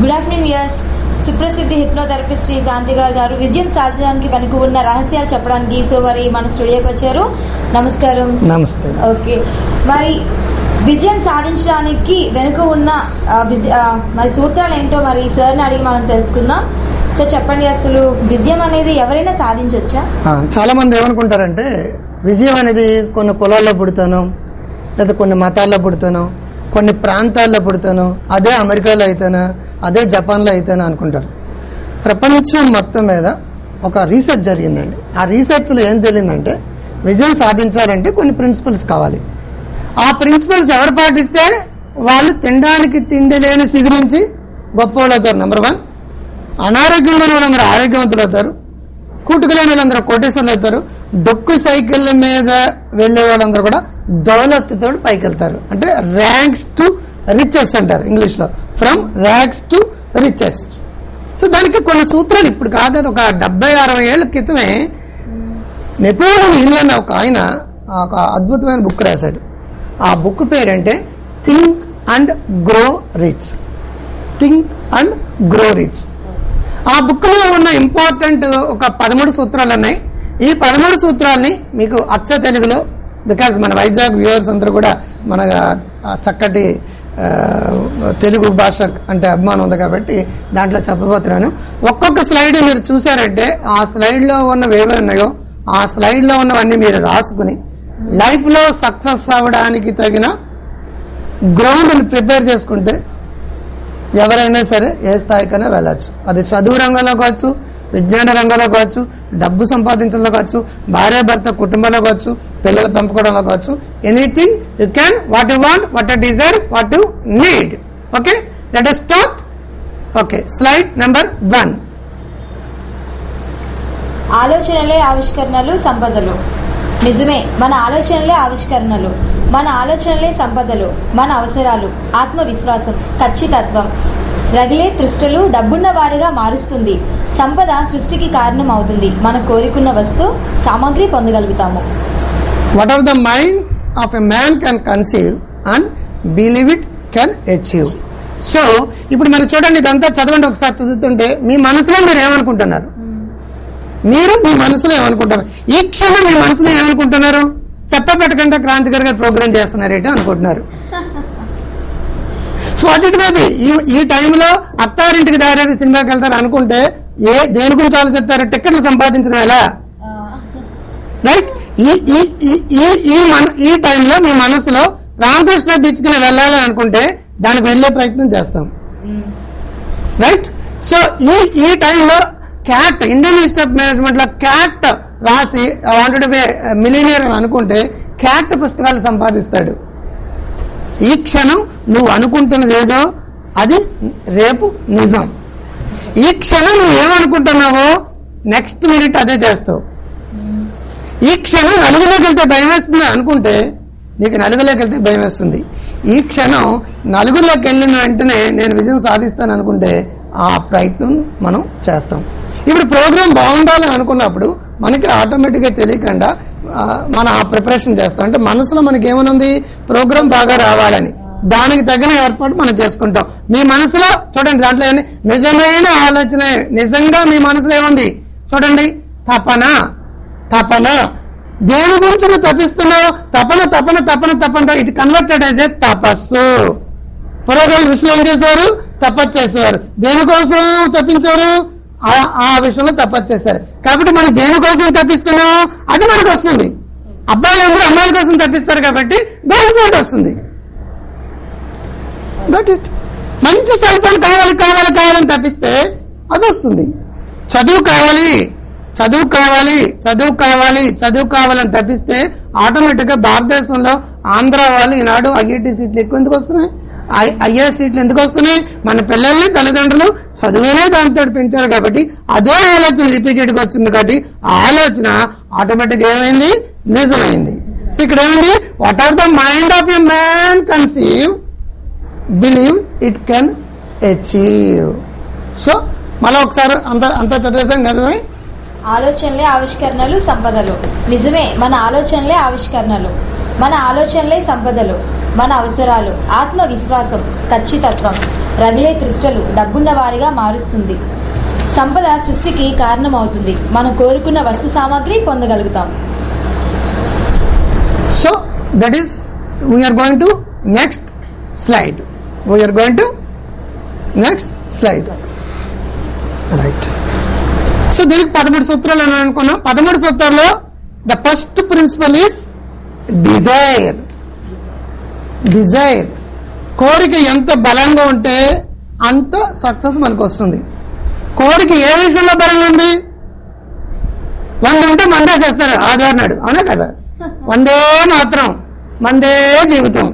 Good afternoon viewers సుప్రసిద్ధ hypnotherapist Shri Kanti గారు గారు విజయం సాధించడానికి వెనుక ఉన్న రహస్యాలు చెప్పడానికి సో మరి మన స్టూడియోకి వచ్చారు నమస్కారం నమస్తే ఓకే మరి విజయం సాధించడానికి వెనుక ఉన్న ఆ, విజ- ఆ, మరి సూత్రాలు ఏంటో మరి సార్ని అడిగి మనం తెలుసుకుందాం సార్ చెప్పండి అసలు విజయం అనేది ఎవరైనా సాధించవచ్చా ఆ, చాలా మంది ఏమనుకుంటారంటే విజయం అనేది కొన్ని కులాల్లో పుడతాను లేదా కొన్ని మతాల్లో పుడతాను కొన్ని ప్రాంతాల్లో పుడతాను అదే అమెరికాలో అయితేనా అదే జపాన్లో అయితేనా అనుకుంటారు ప్రపంచం మొత్తం మీద ఒక రీసెర్చ్ జరిగిందండి ఆ రీసెర్చ్లో ఏం తెలియందంటే విజయం సాధించాలంటే కొన్ని ప్రిన్సిపల్స్ కావాలి ఆ ప్రిన్సిపల్స్ ఎవరు పాటిస్తే వాళ్ళు తినడానికి తిండి లేని స్థితి నుంచి గొప్ప వాళ్ళు అవుతారు నెంబర్ వన్ అనారోగ్యంలో ఉన్న వాళ్ళందరూ ఆరోగ్యవంతులు అవుతారు కూటుకులేని వాళ్ళందరూ కోటేశ్వర్లు అవుతారు డొక్కు సైకిళ్ళ మీద వెళ్ళే వాళ్ళందరూ కూడా దౌలత్తుతో పైకి వెళ్తారు అంటే ర్యాంక్స్ టు రిచెస్ అంటారు ఇంగ్లీష్ లో from ranks to riches so దానికి కొన్ని సూత్రాలు ఇప్పుడు కాదు అది ఒక డెబ్బై అరవై ఏళ్ళ క్రితమే నెపోలియన్ హిల్ అనే ఒక ఆయన ఒక అద్భుతమైన బుక్ రాశాడు ఆ బుక్ పేరంటే think and grow rich think and grow rich ఆ బుక్ లో ఉన్న ఇంపార్టెంట్ ఒక పదమూడు సూత్రాలు ఉన్నాయి ఈ పదమూడు సూత్రాల్ని మీకు అచ్చ తెలుగులో బికాస్ మన వైజాగ్ వ్యూవర్స్ అందరూ కూడా మన ఆ చక్కటి ఆ, తెలుగు భాష అంటే అభిమానం ఉంది కాబట్టి దాంట్లో చెప్పబోతున్నాను ఒక్కొక్క స్లైడ్ మీరు చూసారంటే ఆ స్లైడ్ లో ఉన్నవి ఏమి ఉన్నాయో ఆ స్లైడ్ లో ఉన్నవన్నీ మీరు రాసుకుని లైఫ్ లో సక్సెస్ అవ్వడానికి తగిన గ్రౌండ్ ప్రిపేర్ చేసుకుంటే ఎవరైనా సరే ఏ స్థాయికైనా వెళ్ళచ్చు అది చదువు రంగంలో కావచ్చు విజ్ఞాన రంగంలో కావచ్చు డబ్బు సంపాదించడంలో కావచ్చు భార్య భర్త కుటుంబంలో కావచ్చు పిల్లల పెంపుకోవడంలో కావచ్చు anything you can what you want what you desire what you need okay let us start okay slide number one ఆలోచనలే ఆవిష్కరణలు సంపదలు నిజమే మన ఆలోచనలే ఆవిష్కరణలు మన ఆలోచనలే సంపదలు మన అవసరాలు ఆత్మవిశ్వాసం ఖచ్చితత్వం రగిలే తృష్టలు డబ్బున్న వారిగా మారుస్తుంది సంపద సృష్టికి కారణం అవుతుంది మన కోరుకున్న వస్తు సామాగ్రి పొందగలుగుతాము what are the mind of a man can conceive and believe it can achieve so ఇప్పుడు మీరు చూడండి ఇదంతా చదవండి ఒకసారి చదువుతుంటే మీ మనసులో మీరు ఏమనుకుంటున్నారు మీరు మీ మనసులో ఏమనుకుంటారు ఈ క్షణం మీ మనసులో ఏమనుకుంటున్నారు చెప్పబెట్టకుండా క్రాంతికర్ గారు ప్రోగ్రామ్ చేస్తున్నారేంటి అనుకుంటున్నారు సో వాట్ ఇట్ మేబీ ఈ ఈ టైంలో అత్తారింటికి దారేది సినిమాకి వెళ్తారు అనుకుంటే ఏ దేని గురించి ఆలోచిస్తారు టికెట్లు సంపాదించడం ఎలా రైట్ ఈ ఈ ఈ- ఈ ఈ మన ఈ టైంలో మీ మనసులో రామకృష్ణ బీచ్ కి వెళ్ళాలని అనుకుంటే దానికి వెళ్ళే ప్రయత్నం చేస్తాం రైట్ సో ఈ ఈ టైంలో CAT Indian Institute of Management లో క్యాట్ రాసి వాంటెడ్ బి మిలీనియర్ అని అనుకుంటే క్యాట్ పుస్తకాలు సంపాదిస్తాడు ఈ క్షణం నువ్వు అనుకుంటున్నది ఏదో అది రేపు నిజం ఈ క్షణం నువ్వు ఏమనుకుంటున్నావో నెక్స్ట్ మినిట్ అదే చేస్తావు ఈ క్షణం నలుగులోకి వెళ్తే భయం వేస్తుంది అనుకుంటే నీకు నలుగులోకి వెళ్తే భయం వేస్తుంది ఈ క్షణం నలుగురిలోకి వెళ్ళిన వెంటనే నేను విజయం సాధిస్తాను అనుకుంటే ఆ ప్రయత్నం మనం చేస్తాం ఇప్పుడు ప్రోగ్రామ్ బాగుండాలని అనుకున్నప్పుడు మనకి ఆటోమేటిక్గా తెలియకుండా ఆ, మనం ఆ ప్రిపరేషన్ చేస్తాం అంటే మనసులో మనకి ఏమనుంది ప్రోగ్రామ్ బాగా రావాలని దానికి తగిన ఏర్పాటు మనం చేసుకుంటాం మీ మనసులో చూడండి దాంట్లో ఏముంది? నిజమైన ఆలోచన నిజంగా మీ మనసులో ఏముంది చూడండి తపన తపన దేని గురించి నువ్వు తప్పిస్తున్నావు తపన తపన తపన తపన ఇది కన్వర్టెడ్ యాజ్ ఏ తపస్సు పూర్వకాల ఋషులు ఏం చేశారు తపస్సు చేసేవారు దేనికోసం తప్పించారు ఆ- ఆ విషయంలో తపస్సు చేశారు కాబట్టి మనం దేనికోసం తప్పిస్తున్నాం అది మనకు వస్తుంది అబ్బాయిలు అందరూ అమ్మాయిల కోసం తప్పిస్తారు కాబట్టి గర్ల్ ఫ్రెండ్ వస్తుంది దట్ ఇట్ మంచి సెల్ ఫోన్ కావాలి కావాలి కావాలని తప్పిస్తే అది వస్తుంది చదువు కావాలి చదువు కావాలి చదువు కావాలి చదువు కావాలని తప్పిస్తే ఆటోమేటిక్ గా భారతదేశంలో ఆంధ్ర వాళ్ళు ఈనాడు ఐఐటి సీట్లు ఎక్కువ ఎందుకు వస్తున్నాయి ఐఏఎస్ సీట్లు ఎందుకు వస్తున్నాయి మన పిల్లల్ని తల్లిదండ్రులు చదువునే దాంతో పెంచారు కాబట్టి అదే ఆలోచన రిపీటెడ్ గా వచ్చింది కాబట్టి ఆ ఆలోచన ఆటోమేటిక్ ఏమైంది నిజమైంది సో ఇక్కడ ఏమైంది what are the mind of a man conceive believe it can achieve so మళ్ళీ ఒకసారి అంత అంత చదివేసాం నిజమే ఆలోచనలే ఆవిష్కరణలు సంపదలు నిజమే మన ఆలోచనలే ఆవిష్కరణలు మన ఆలోచనలే సంపదలు మన అవసరాలు ఆత్మవిశ్వాసం ఖచ్చితత్వం రగిలే తృష్టలు డబ్బున్న వారిగా మారుస్తుంది సంపద సృష్టికి కారణమవుతుంది మనం కోరుకున్న వస్తు సామాగ్రి పొందగలుగుతాం So that is we are going to next slide. We are going to next slide. Right so దీనికి పదమూడు సూత్రాలు అని అనుకున్నాం పదమూడు సూత్రాల్లో the first principle is desire desire కోరిక ఎంత బలంగా ఉంటే అంత సక్సెస్ మనకు వస్తుంది కోరిక ఏ విషయంలో బలంగా ఉంది వంద ఉంటే మందే చేస్తారు ఆధార్ నాడు అవునా కదా వందే మాత్రం మందే జీవితం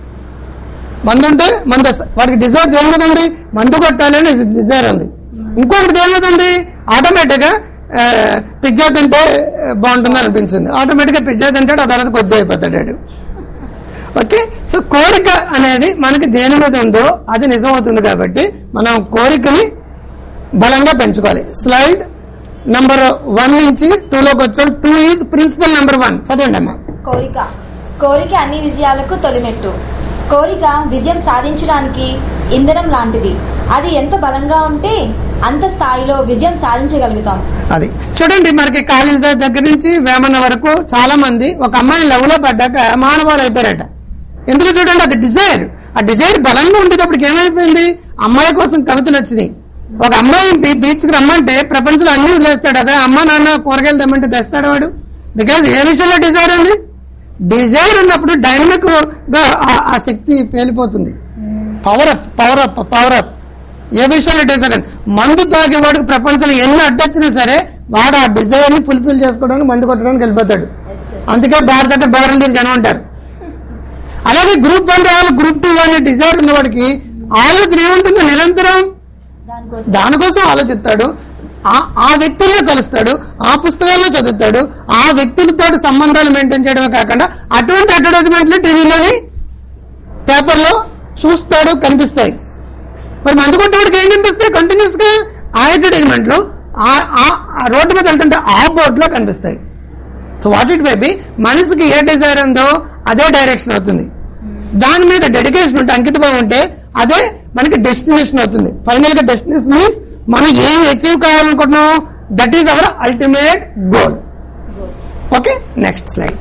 మందు ఉంటే మందు వస్తా- వాడికి డిజైర్ దేని మీద ఉంది మందు కొట్టాలని డిజైర్ ఉంది ఇంకొకటి దేని మీద ఉంది ఆటోమేటిక్ గా ఆ, పిజ్జా తింటే బాగుంటుంది అనిపించింది ఆటోమేటిక్ గా పిజ్జా తింటాడు ఆ తర్వాత కొద్ది అయిపోతాడు వాడు. ఓకే సో కోరిక అనేది మనకి దేని మీద ఉందో అది నిజం అవుతుంది కాబట్టి మనం కోరికని బలంగా పెంచుకోవాలి స్లైడ్ నంబర్ వన్ నుంచి టూలోకి వచ్చాడు two is principle number one చదవండి అమ్మా కోరిక కోరిక అన్ని విజయాలకు తొలిమెట్టు కోరిక విజయం సాధించడానికి ఇంధనం లాంటిది అది ఎంత బలంగా ఉంటే అంత స్థాయిలో విజయం సాధించగలుగుతాం అది చూడండి మనకి కాలేజ్ దగ్గర నుంచి వేమన్న వరకు చాలా మంది ఒక అమ్మాయి లవ్ లో పడ్డాక మానవాళ్ళు అయిపోయారట ఎందుకు చూడండి అది డిజైర్ ఆ డిజైర్ బలంగా ఉండేటప్పటికి ఏమైపోయింది అమ్మాయి కోసం కవితలు వచ్చినాయి ఒక అమ్మాయి బీచ్ కి రమ్మంటే ప్రపంచంలో అన్ని వదిలేస్తాడు అదే అమ్మ నాన్న కూరగాయలు తెమ్మంటే తెస్తాడు వాడు బికాజ్ ఏ విషయంలో డిజైర్ ఉంది డిజైర్ ఉన్నప్పుడు డైనమిక్ గా ఆ- ఆ శక్తి పేలిపోతుంది power up power up power up ఏ విషయంలో డిజైర్ అని మందు తాగేవాడికి ప్రపంచంలో ఎన్ని అడ్డొచ్చినా సరే వాడు ఆ డిజైర్ ని ఫుల్ఫిల్ చేసుకోవడానికి మందు కొట్టడానికి వెళ్ళిపోతాడు అందుకే భారత అంటే బోరలు తీరు జనం ఉంటారు అలాగే గ్రూప్ వన్ రావాలి గ్రూప్ టూ అనే డిజైర్ ఉన్నవాడికి ఆలోచన ఏముంటుందో నిరంతరం దానికోసం దానికోసం ఆలోచిస్తాడు ఆ ఆ వ్యక్తుల్లో కలుస్తాడు ఆ పుస్తకాల్లో చదువుతాడు ఆ వ్యక్తులతో సంబంధాలు మెయింటైన్ చేయడమే కాకుండా అటువంటి అడ్వర్టైజ్మెంట్లు టీవీలోని పేపర్లో చూస్తాడు కనిపిస్తాయి మరి మందు కొట్టేవాడికి ఏం కనిపిస్తాయి కంటిన్యూస్ గా ఆ అడ్వర్టైజ్మెంట్లు ఆ- ఆ- ఆ రోడ్డు మీద వెళ్తుంటే ఆ బోర్డులో కనిపిస్తాయి so what it may be మనిషికి ఏ డిజైర్ ఉందో అదే డైరెక్షన్ అవుతుంది దాని మీద డెడికేషన్ ఉంటే అంకితభావం ఉంటే అదే మనకి డెస్టినేషన్ అవుతుంది ఫైనల్ గా డెస్టినేషన్ మీన్స్ మనం ఏం అచీవ్ కావాలనుకుంటున్నాం that is our ultimate goal okay next slide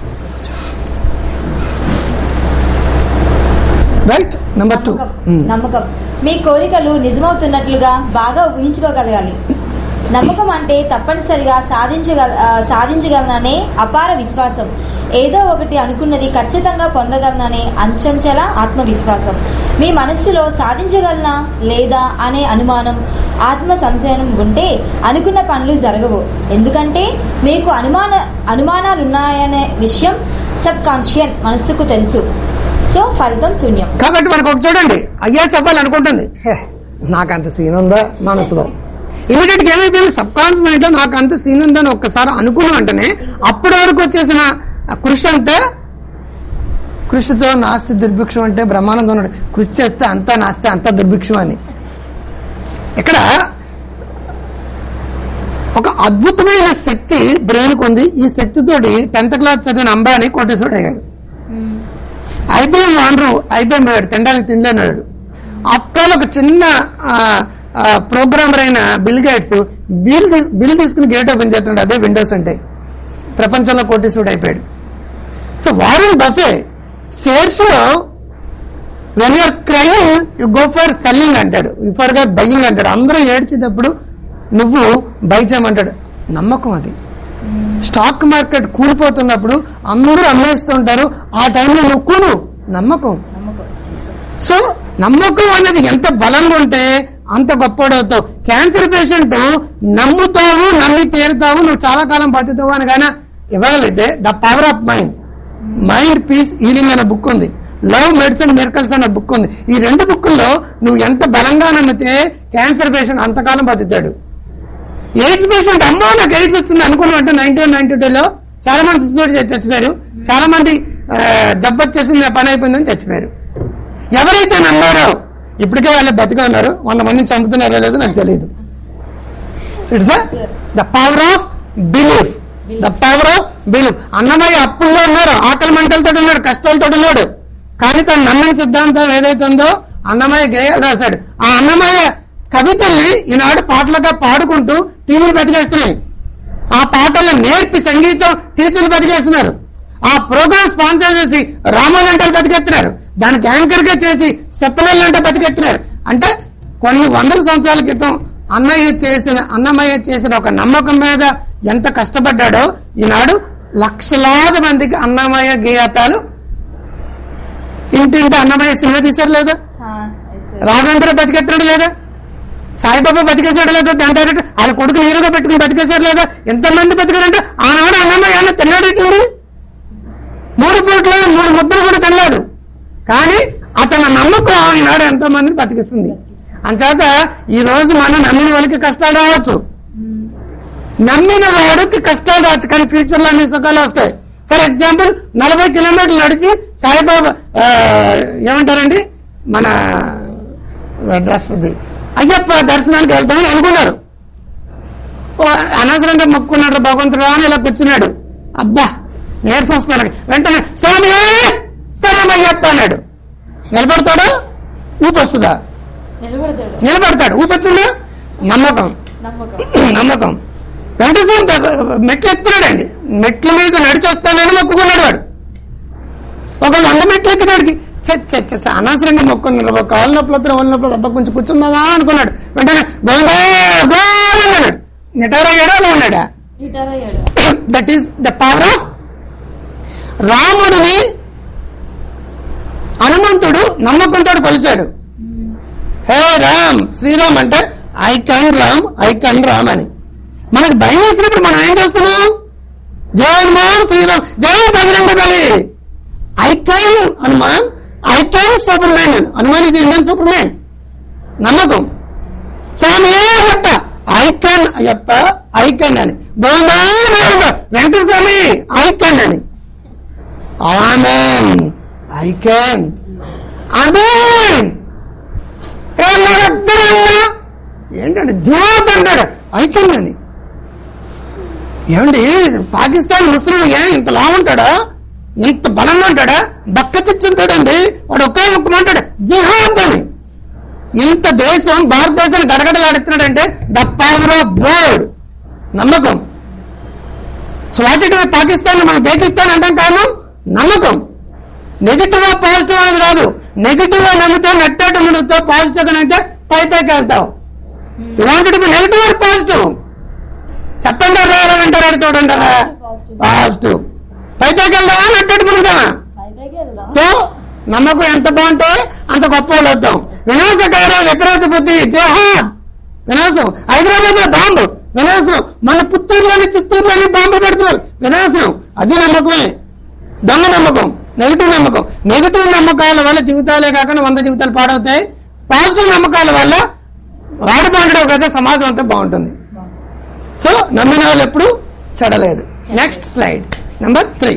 right number two నమ్మకం నమ్మకం మీ కోరికలు నిజమవుతున్నట్లుగా బాగా ఊహించుకోగలగాలి నమ్మకం అంటే తప్పనిసరిగా సాధించగల ఆ, సాధించగలననే అపార విశ్వాసం ఏదో ఒకటి అనుకున్నది ఖచ్చితంగా పొందగలననే అంచంచల ఆత్మవిశ్వాసం మీ మనస్సులో సాధించగలనా లేదా అనే అనుమానం ఆత్మ సంశయం ఉంటే అనుకున్న పనులు జరగవు ఎందుకంటే మీకు అనుమాన అనుమానాలున్నాయనే విషయం సబ్ కాన్షియన్ మనస్సుకు తెలుసు సో ఫలితం శూన్యం కాబట్టి మనకు ఒకటి చూడండి ఐఏఎస్ అవ్వాలనుకుంటుంది హే, నాకు అంత సీన్ ఉందా మనసులో ఇమీడియట్ గా ఏమైపోయింది సబ్ కాన్షియస్ మైండ్ లో నాకు అంత సీన్ ఉందని ఒక్కసారి అనుకున్న వెంటనే అప్పటి వరకు వచ్చేసిన ఆ కృషి అంతా కృషితో నాస్తి దుర్భిక్షం అంటే బ్రహ్మానందం ఉన్నాడు కృషి చేస్తే అంతా నాస్తే అంతా దుర్భిక్షం అని ఇక్కడ ఒక అద్భుతమైన శక్తి బ్రెయిన్కి ఉంది ఈ శక్తితోటి టెన్త్ క్లాస్ చదివిన అంబానీ కోటేశ్వరుడు అయ్యాడు ఐబీఎం వానరు ఐబీఎం పోయాడు తినడానికి తినలేనాడు ఆఫ్టర్ ఆల్ ఒక చిన్న ప్రోగ్రామర్ అయిన బిల్ గేట్స్ బిల్ తీస్- బిల్ తీసుకుని గేట్ ఓపెన్ చేస్తున్నాడు అదే విండోస్ అంటే ప్రపంచంలో కోటీసుడు అయిపోయాడు so Warren Buffett shares when you're crime you go for selling అంటాడు యు ఫర్ గా బయ్యింగ్ అంటాడు అందరూ ఏడ్చేటప్పుడు నువ్వు బై చేయమంటాడు నమ్మకం అది స్టాక్ మార్కెట్ కూలిపోతున్నప్పుడు అందరూ అమ్మేస్తుంటారు ఆ టైంలో నువ్వు కూను నమ్మకం నమ్మకం సో నమ్మకం అనేది ఎంత బలంగా ఉంటే అంత గొప్పడవుతావు క్యాన్సర్ పేషెంట్ నమ్ముతావు నమ్మి తీరుతావు నువ్వు చాలా కాలం బతుకుతావు అని కానీ ఇవ్వగలిగితే the power of mind mind peace healing అనే బుక్ ఉంది లవ్ మెడిసిన్ మెరికల్స్ అనే బుక్ ఉంది ఈ రెండు బుక్కుల్లో నువ్వు ఎంత బలంగా నమ్మితే క్యాన్సర్ పేషెంట్ అంతకాలం బతుకుతాడు ఎయిడ్స్ పేషెంట్ అమ్మో నాకు ఎయిడ్స్ వస్తుంది అనుకున్నాం అంటే నైన్టీన్ నైన్టీ టూలో చాలా మంది సూసైడ్ చేసి చచ్చిపోయారు చాలా మంది ఆ, జబ్బు వచ్చేసింది పని అయిపోయిందని చచ్చిపోయారు ఎవరైతే నమ్మారో ఇప్పటికే వాళ్ళు బతిగా ఉన్నారు వంద మందిని చంపుతున్నారో లేదో నాకు తెలియదు it's the power of belief the power of belief అన్నమయ్య అప్పుల్లో ఉన్నారు ఆకలి మంటలతో ఉన్నాడు కష్టాలతో ఉన్నాడు కానీ తను నమ్మిన సిద్ధాంతం ఏదైతే ఉందో అన్నమయ్య గేయాలు రాశాడు ఆ అన్నమయ్య కవితల్ని ఈనాడు పాటలుగా పాడుకుంటూ టీవీలు బతికేస్తున్నాయి ఆ పాటలు నేర్పి సంగీతం టీచర్లు బతికేస్తున్నారు ఆ ప్రోగ్రామ్ స్పాన్సర్ చేసి రామాలంటలు బతికెత్తున్నారు దానికి యాంకర్ గా చేసి చెప్పనల్లు అంటే బతికెత్తున్నారు అంటే కొన్ని వందల సంవత్సరాల క్రితం అన్నయ్య చేసిన అన్నమయ్య చేసిన ఒక నమ్మకం మీద ఎంత కష్టపడ్డాడో ఈనాడు లక్షలాది మందికి అన్నమయ్య గీతాలు ఇంటింటి అన్నమయ్య సినిమా తీశారు లేదా రాఘవేంద్ర బతికెత్తాడు లేదా సాయిబాబా బతికేశాడు లేదా అంటారు వాళ్ళ కొడుకు నీరుగా పెట్టుకుని బతికేశాడు లేదా ఎంతమంది బతికారంటే ఆనాడు అన్నమయ్య అన్న తిన్నాడు ఇటువంటి మూడు పూట్లు మూడు ముద్దలు కూడా తినలేదు కానీ అతని నమ్మకం ఈనాడు ఎంతో మందిని బతికిస్తుంది అంచేత ఈ రోజు మనం నమ్మిన వాళ్ళకి కష్టాలు రావచ్చు నమ్మిన వాడికి కష్టాలు రావచ్చు కానీ ఫ్యూచర్ లో అన్ని సుఖాలు వస్తాయి ఫర్ ఎగ్జాంపుల్ నలభై కిలోమీటర్లు నడిచి సాయిబాబా ఆ, ఏమంటారండి మన డ్రెస్ అయ్యప్ప దర్శనానికి వెళ్తామని అనుకున్నారు ఓ, అనవసరంగా మొక్కున్నాడు భగవంతుడు అని ఇలా కూర్చున్నాడు అబ్బా నీరసం వస్తున్నాడు వెంటనే స్వామి శరణమయ్యప్ప అన్నాడు నిలబడతాడా ఊపి వస్తుందా నిలబడతాడు నిలబడతాడు ఊపి వచ్చిందా నమ్మకం నమ్మకం నమ్మకం వెంకటేశ్వరం మెట్లు ఎత్తున్నాడండి మెట్ల మీద నడిచి వస్తానని మొక్కుకున్నాడు వాడు ఒక వంద మెట్లు ఎక్కుతాడికి చచ్చ చచ్చ అనవసరంగా మొక్కున్నాడు ఒక కాళ్ళ నొప్పులు వస్తారు ఒళ్ళ నొప్పులు అబ్బా కొంచెం కూర్చుందామా అనుకున్నాడు వెంటనే గోవిందా గోవింద అన్నాడు నిటారయ్యాడా అలా ఉన్నాడా రిటైర్ అయ్యాడు that is the power of రాముడిని హనుమంతుడు నమ్మకంతో కొలిచాడు హే రామ్ శ్రీరామ్ అంటే ఐ కన్ రామ్ ఐ కన్ రామ్ అని మనకు భయం వేసినప్పుడు మనం ఏం చేస్తున్నాం జై హనుమాన్ శ్రీరామ్ జై Bajrang Bali icon Hanuman icon superman Hanuman ఇది ఇండియన్ సూపర్ మ్యాన్ నమ్మకం స్వామి అయ్యప్ప ఐకన్ అయ్యప్ప ఐకన్ అని గోవిందా గోవిందా, వెంకట స్వామి ఐకన్ అని ఆమెన్ ఐకన్ ఆమెన్ ఏ నరద్దరున్నా? ఏంటంటే జవాబ్ అంటాడు ఐకన్ అని ఏమండి పాకిస్తాన్ ముస్లిం ఏ ఇంత లావుంటాడా ఇంత బలంగా ఉంటాడా బక్క చిచ్చుంటాడండి వాడు ఒకే ముక్క అంటాడు జిహాద్ అని ఇంత దేశం భారతదేశాన్ని గడగడలాడుతున్నాడంటే ద పవర్ ఆఫ్ వర్డ్ నమ్మకం స్వాటిగా పాకిస్తాన్ మనం దేకిస్తాన్ అంటాం కారణం నమ్మకం నెగిటివ్ పాజిటివ్ అనేది రాదు నెగిటివ్ గా నమ్మితే నెట్టేట ముడుతో పాజిటివ్ గా నమ్మితే పైపైకి వెళ్తావు ఇలాంటి నెగిటివ్ ఆర్ పాజిటివ్ చెప్పండి రాయాలంటారు చూడండి పాజిటివ్ పైపైకి వెళ్దామా నెట్టేట ముడుగుదామా పైపైకి వెళ్దాం సో నమ్మకం ఎంత బాగుంటే అంత గొప్ప వాళ్ళు అవుతాం వినాశకార విపరీత బుద్ధి జహాద్ వినాశం హైదరాబాద్ లో బాంబు వినాశం మన పుత్తూరులోని చిత్తూరులోని బాంబు పెడుతున్నారు వినాశం అది నమ్మకమే దొంగ నమ్మకం నెగిటివ్ నమ్మకం నెగిటివ్ నమ్మకాల వల్ల జీవితాలే కాకుండా వంద జీవితాలు పాడవుతాయి పాజిటివ్ నమ్మకాల వల్ల వాడు బాగుండవు కదా సమాజం అంతా బాగుంటుంది సో నమ్మిన వాళ్ళు ఎప్పుడు చెడలేదు నెక్స్ట్ స్లైడ్ నెంబర్ త్రీ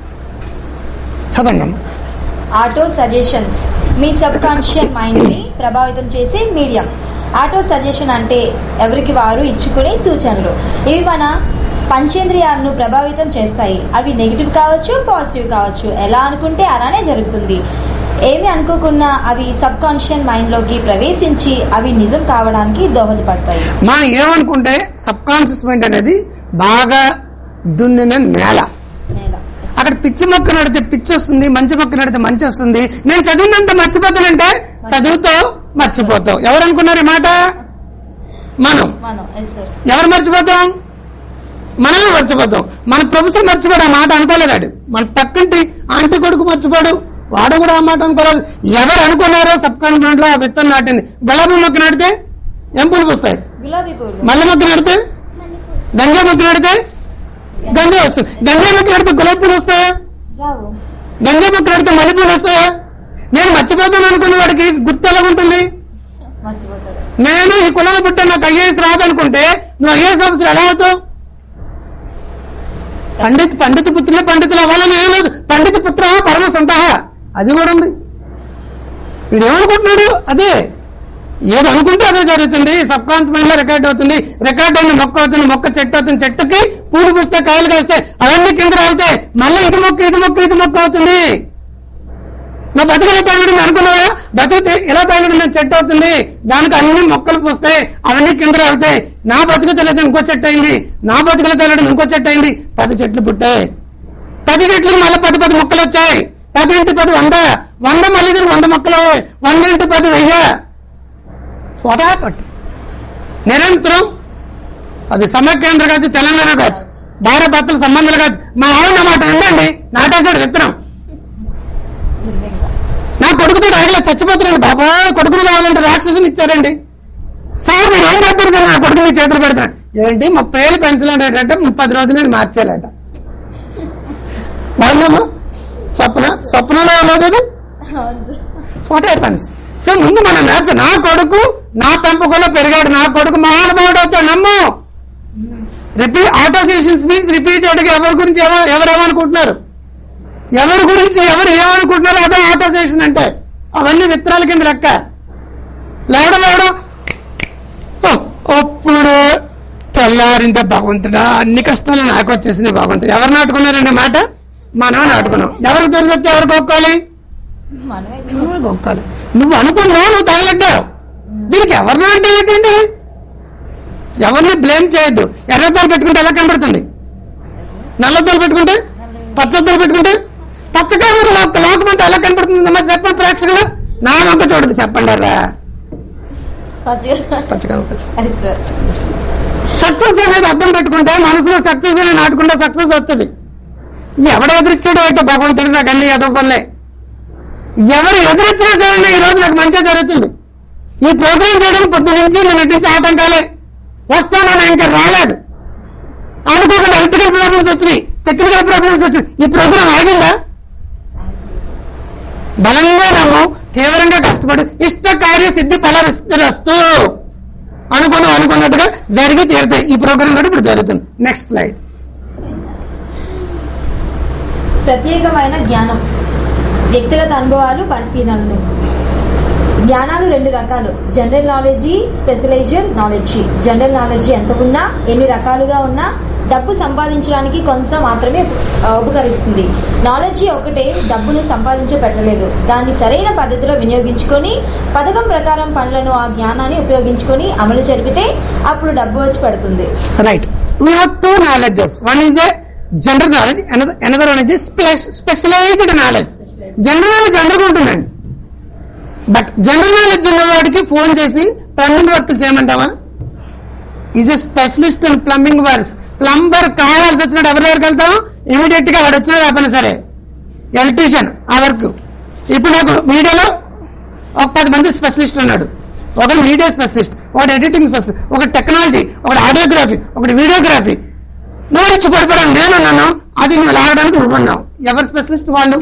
చదవండి అమ్మా ఆటో సజెషన్స్ మీ సబ్ కాన్షియస్ మైండ్ ని ప్రభావితం చేసే మీడియం ఆటో సజెషన్ అంటే ఎవరికి వారు ఇచ్చుకునే సూచనలు ఇవి మన పంచేంద్రియాలను ప్రభావితం చేస్తాయి అవి నెగిటివ్ కావచ్చు పాజిటివ్ కావచ్చు ఎలా అనుకుంటే అలానే జరుగుతుంది ఏమి అనుకోకున్నా అవి సబ్ కాన్షియస్ మైండ్లోకి ప్రవేశించి అవి నిజం కావడానికి దోహదపడతాయి మనం ఏమనుకుంటే సబ్ కాన్షియస్ మైండ్ అనేది బాగా దున్నిన నేల నేల. అక్కడ పిచ్చి మొక్క నడితే పిచ్చి వస్తుంది మంచి మొక్క నడితే మంచి వస్తుంది నేను చదివినంత మర్చిపోతానంటే చదువుతో మర్చిపోతావు ఎవరు అనుకున్నారు ఈ మాట మనం మనం ఎస్ సార్ ఎవరు మర్చిపోతాం మనమే మర్చిపోతాం మన ప్రొఫెసర్ మర్చిపోడు ఆ మాట అనుకోలేదాడు మన పక్కింటి ఆంటీ కొడుకు మర్చిపోడు వాడు కూడా ఆ మాట అనుకోలేదు ఎవరు అనుకున్నారో సబ్ కాన్ఫిడెంట్ లో ఆ విత్తనం నాటింది గులాబీ మొక్క నాటితే ఏం పూలు పూస్తాయి గులాబీ పూలు మల్లె మొక్క నడితే గంగా మొక్క నడితే గంగా వస్తుంది గంగా మొక్క నడితే గులాబీ పూలు వస్తాయా రావు గంగా మొక్క నడితే మల్లె పూలు వస్తాయా నేను మర్చిపోతాను అనుకున్న వాడికి గుర్తు ఎలా ఉంటుంది మర్చిపోతారు నేను ఈ కులంలో పుట్ట నాకు ఐఏఎస్ రాదనుకుంటే నువ్వు ఐఏఎస్ ఆఫీసర్ ఎలా అవుతావు పండిత్ పండిత పుత్రులు పండితులు అవ్వాలని ఏం లేదు పండిత పుత్ర పరమ సొంత అది కూడా ఉంది వీడు ఏమనుకుంటున్నాడు అదే ఏది అనుకుంటే అదే జరుగుతుంది సబ్ కాన్షియస్ మైండ్ లో రికార్డ్ అవుతుంది రికార్డ్ అయిన మొక్క అవుతుంది మొక్క చెట్టు అవుతుంది చెట్టుకి పూలు పూస్తే కాయలు కాస్తాయి అవన్నీ కింద అవుతాయి మళ్ళీ ఇది మొక్క ఇది మొక్క ఇది మొక్క అవుతుంది నా బతుకు ఎలా తగలడింది అనుకున్నావా బతుకు ఎలా తగలడింది చెట్టు అవుతుంది దానికి అన్ని మొక్కలు పూస్తాయి అవన్నీ కింద అవుతాయి నా బతుకు తెలియదు ఇంకో చెట్టు అయింది నా బతుకులు తగలడింది ఇంకో చెట్టు అయింది పది చెట్లు పుట్టాయి పది చెట్లకు మళ్ళీ పది పది మొక్కలు వచ్చాయి పది ఇంటి పది వంద వంద మళ్ళీ తిరిగి వంద మొక్కలు అయ్యాయి. వంద ఇంటి పది వెయ్యి వాట్ హ్యాపన్ నిరంతరం అది సమైక్యాంధ్ర కావచ్చు తెలంగాణ కావచ్చు భార్య భర్తల సంబంధాలు కావచ్చు మా ఆవిడ మాట ఉందండి నాటేశాడు విత్తనం నా కొడుకుతో అడిగిలా చచ్చిపోతున్నాడు బాబా కొడుకులు కావాలంటే రాక్షసుని ఇచ్చారండి సార్ మీరు ఏం చేస్తారు సార్ నా కొడుకు మీ చేతులు పెడతాను ఏంటి ముప్పై ఏళ్ళు పెంచలేడట ముప్పది రోజులు నేను మార్చేయాలట బాగుందమ్మా స్వప్న స్వప్నంలో ఉన్నది వాట్ హ్యాపన్స్ సో ముందు మనం నేర్చ నా కొడుకు నా పెంపకంలో పెరిగాడు నా కొడుకు మహానుభావుడు అవుతాడు నమ్ము రిపీట్ ఆటోసేషన్స్ మీన్స్ రిపీటెడ్ గా ఎవరి గురించి ఎవ- ఎవరు ఏమనుకుంటున్నారు ఎవరి గురించి ఎవరు ఏమనుకుంటున్నారో అదే ఆటోసేషన్ అంటే అవన్నీ విత్తనాల కింద లెక్క లేవడం లేవడం ఓ, అప్పుడు తెల్లారింత భగవంతుడా అన్ని కష్టాలు నాకు వచ్చేసినాయి భగవంతుడు ఎవరు నాటుకున్నారండి మాట మనం నాటుకున్నాం ఎవరికి దొరికితే ఎవరు కొక్కాలి మనమే నువ్వే కొక్కాలి నువ్వు అనుకున్నావు నువ్వు తగలడ్డావు దీనికి ఎవరు అంటే ఏంటండి ఎవరిని బ్లేమ్ చేయొద్దు ఎర్రద్దాలు పెట్టుకుంటే ఎలా కనబడుతుంది నల్లద్దాలు పెట్టుకుంటే పచ్చద్దాలు పెట్టుకుంటే పచ్చకాయలు లోకమంటే ఎలా కనబడుతుంది అమ్మా చెప్పండి ప్రేక్షకులు నా వంక చూడదు చెప్పండి రా పచ్చిగా పచ్చకాయ అది సార్ సక్సెస్ అనేది అర్థం పెట్టుకుంటే మనసులో సక్సెస్ అనేది నాటుకుంటే సక్సెస్ వస్తుంది ఎవడు ఎదురిచ్చాడో ఏంటో భగవంతుడు నాకు అన్ని ఎదో పనులే ఎవరు ఎదురిచ్చినా సరే ఈ రోజు నాకు మంచిగా జరుగుతుంది ఈ ప్రోగ్రాం చేయడం పొద్దు నుంచి నేను నుంచి ఆటంకాలే వస్తానని ఇంకా రాలేదు అనుకోకుండా ఎలక్ట్రికల్ ప్రాబ్లమ్స్ వచ్చినాయి టెక్నికల్ ప్రాబ్లమ్స్ వచ్చినాయి ఈ ప్రోగ్రాం ఆగిందా బలంగా నమ్ము తీవ్రంగా కష్టపడి ఇష్ట కార్య సిద్ధి ఫలరిస్తూ అనుకున్నాం అనుకున్నట్టుగా జరిగి తీరుతాయి ఈ ప్రోగ్రామ్ కూడా ఇప్పుడు జరుగుతుంది నెక్స్ట్ స్లైడ్ ప్రత్యేకమైన జ్ఞానం వ్యక్తిగత అనుభవాలు పరిశీలనలు జ్ఞానాలు రెండు రకాలు general knowledge specialised knowledge general knowledge ఎంత ఉన్నా ఎన్ని రకాలుగా ఉన్నా డబ్బు సంపాదించడానికి కొంత మాత్రమే ఆ, ఉపకరిస్తుంది నాలెడ్జి ఒకటే డబ్బును సంపాదించ పెట్టలేదు దాన్ని సరైన పద్ధతిలో వినియోగించుకొని పథకం ప్రకారం పనులను ఆ జ్ఞానాన్ని ఉపయోగించుకొని అమలు జరిపితే అప్పుడు డబ్బు వచ్చి పడుతుంది right we have two knowledges one is a general knowledge another one is specialised knowledge general knowledge అందరికీ ఉంటుందండి బట్ జనరల్ నాలెడ్జ్ ఉన్నవాడికి ఫోన్ చేసి ప్లంబింగ్ వర్క్ చేయమంటావా is a specialist in plumbing works plumber కావాల్సి వచ్చినప్పుడు ఎవరి దగ్గరికి వెళ్తాం ఇమీడియట్ గా వాడు వచ్చినా రాకపోయినా సరే ఎలక్ట్రీషియన్ ఆ వర్క్ ఇప్పుడు నాకు మీడియాలో ఒక పది మంది స్పెషలిస్ట్ ఉన్నాడు ఒకడు మీడియా స్పెషలిస్ట్ ఒకటి ఎడిటింగ్ స్పెషలిస్ట్ ఒకటి టెక్నాలజీ ఒకటి ఆడియోగ్రఫీ ఒకటి వీడియోగ్రఫీ నువ్వు ఇచ్చి పడిపోవడం నేనున్నాను అది నువ్వు లాగడానికి నువ్వు ఉన్నావు ఎవరు స్పెషలిస్ట్ వాళ్ళు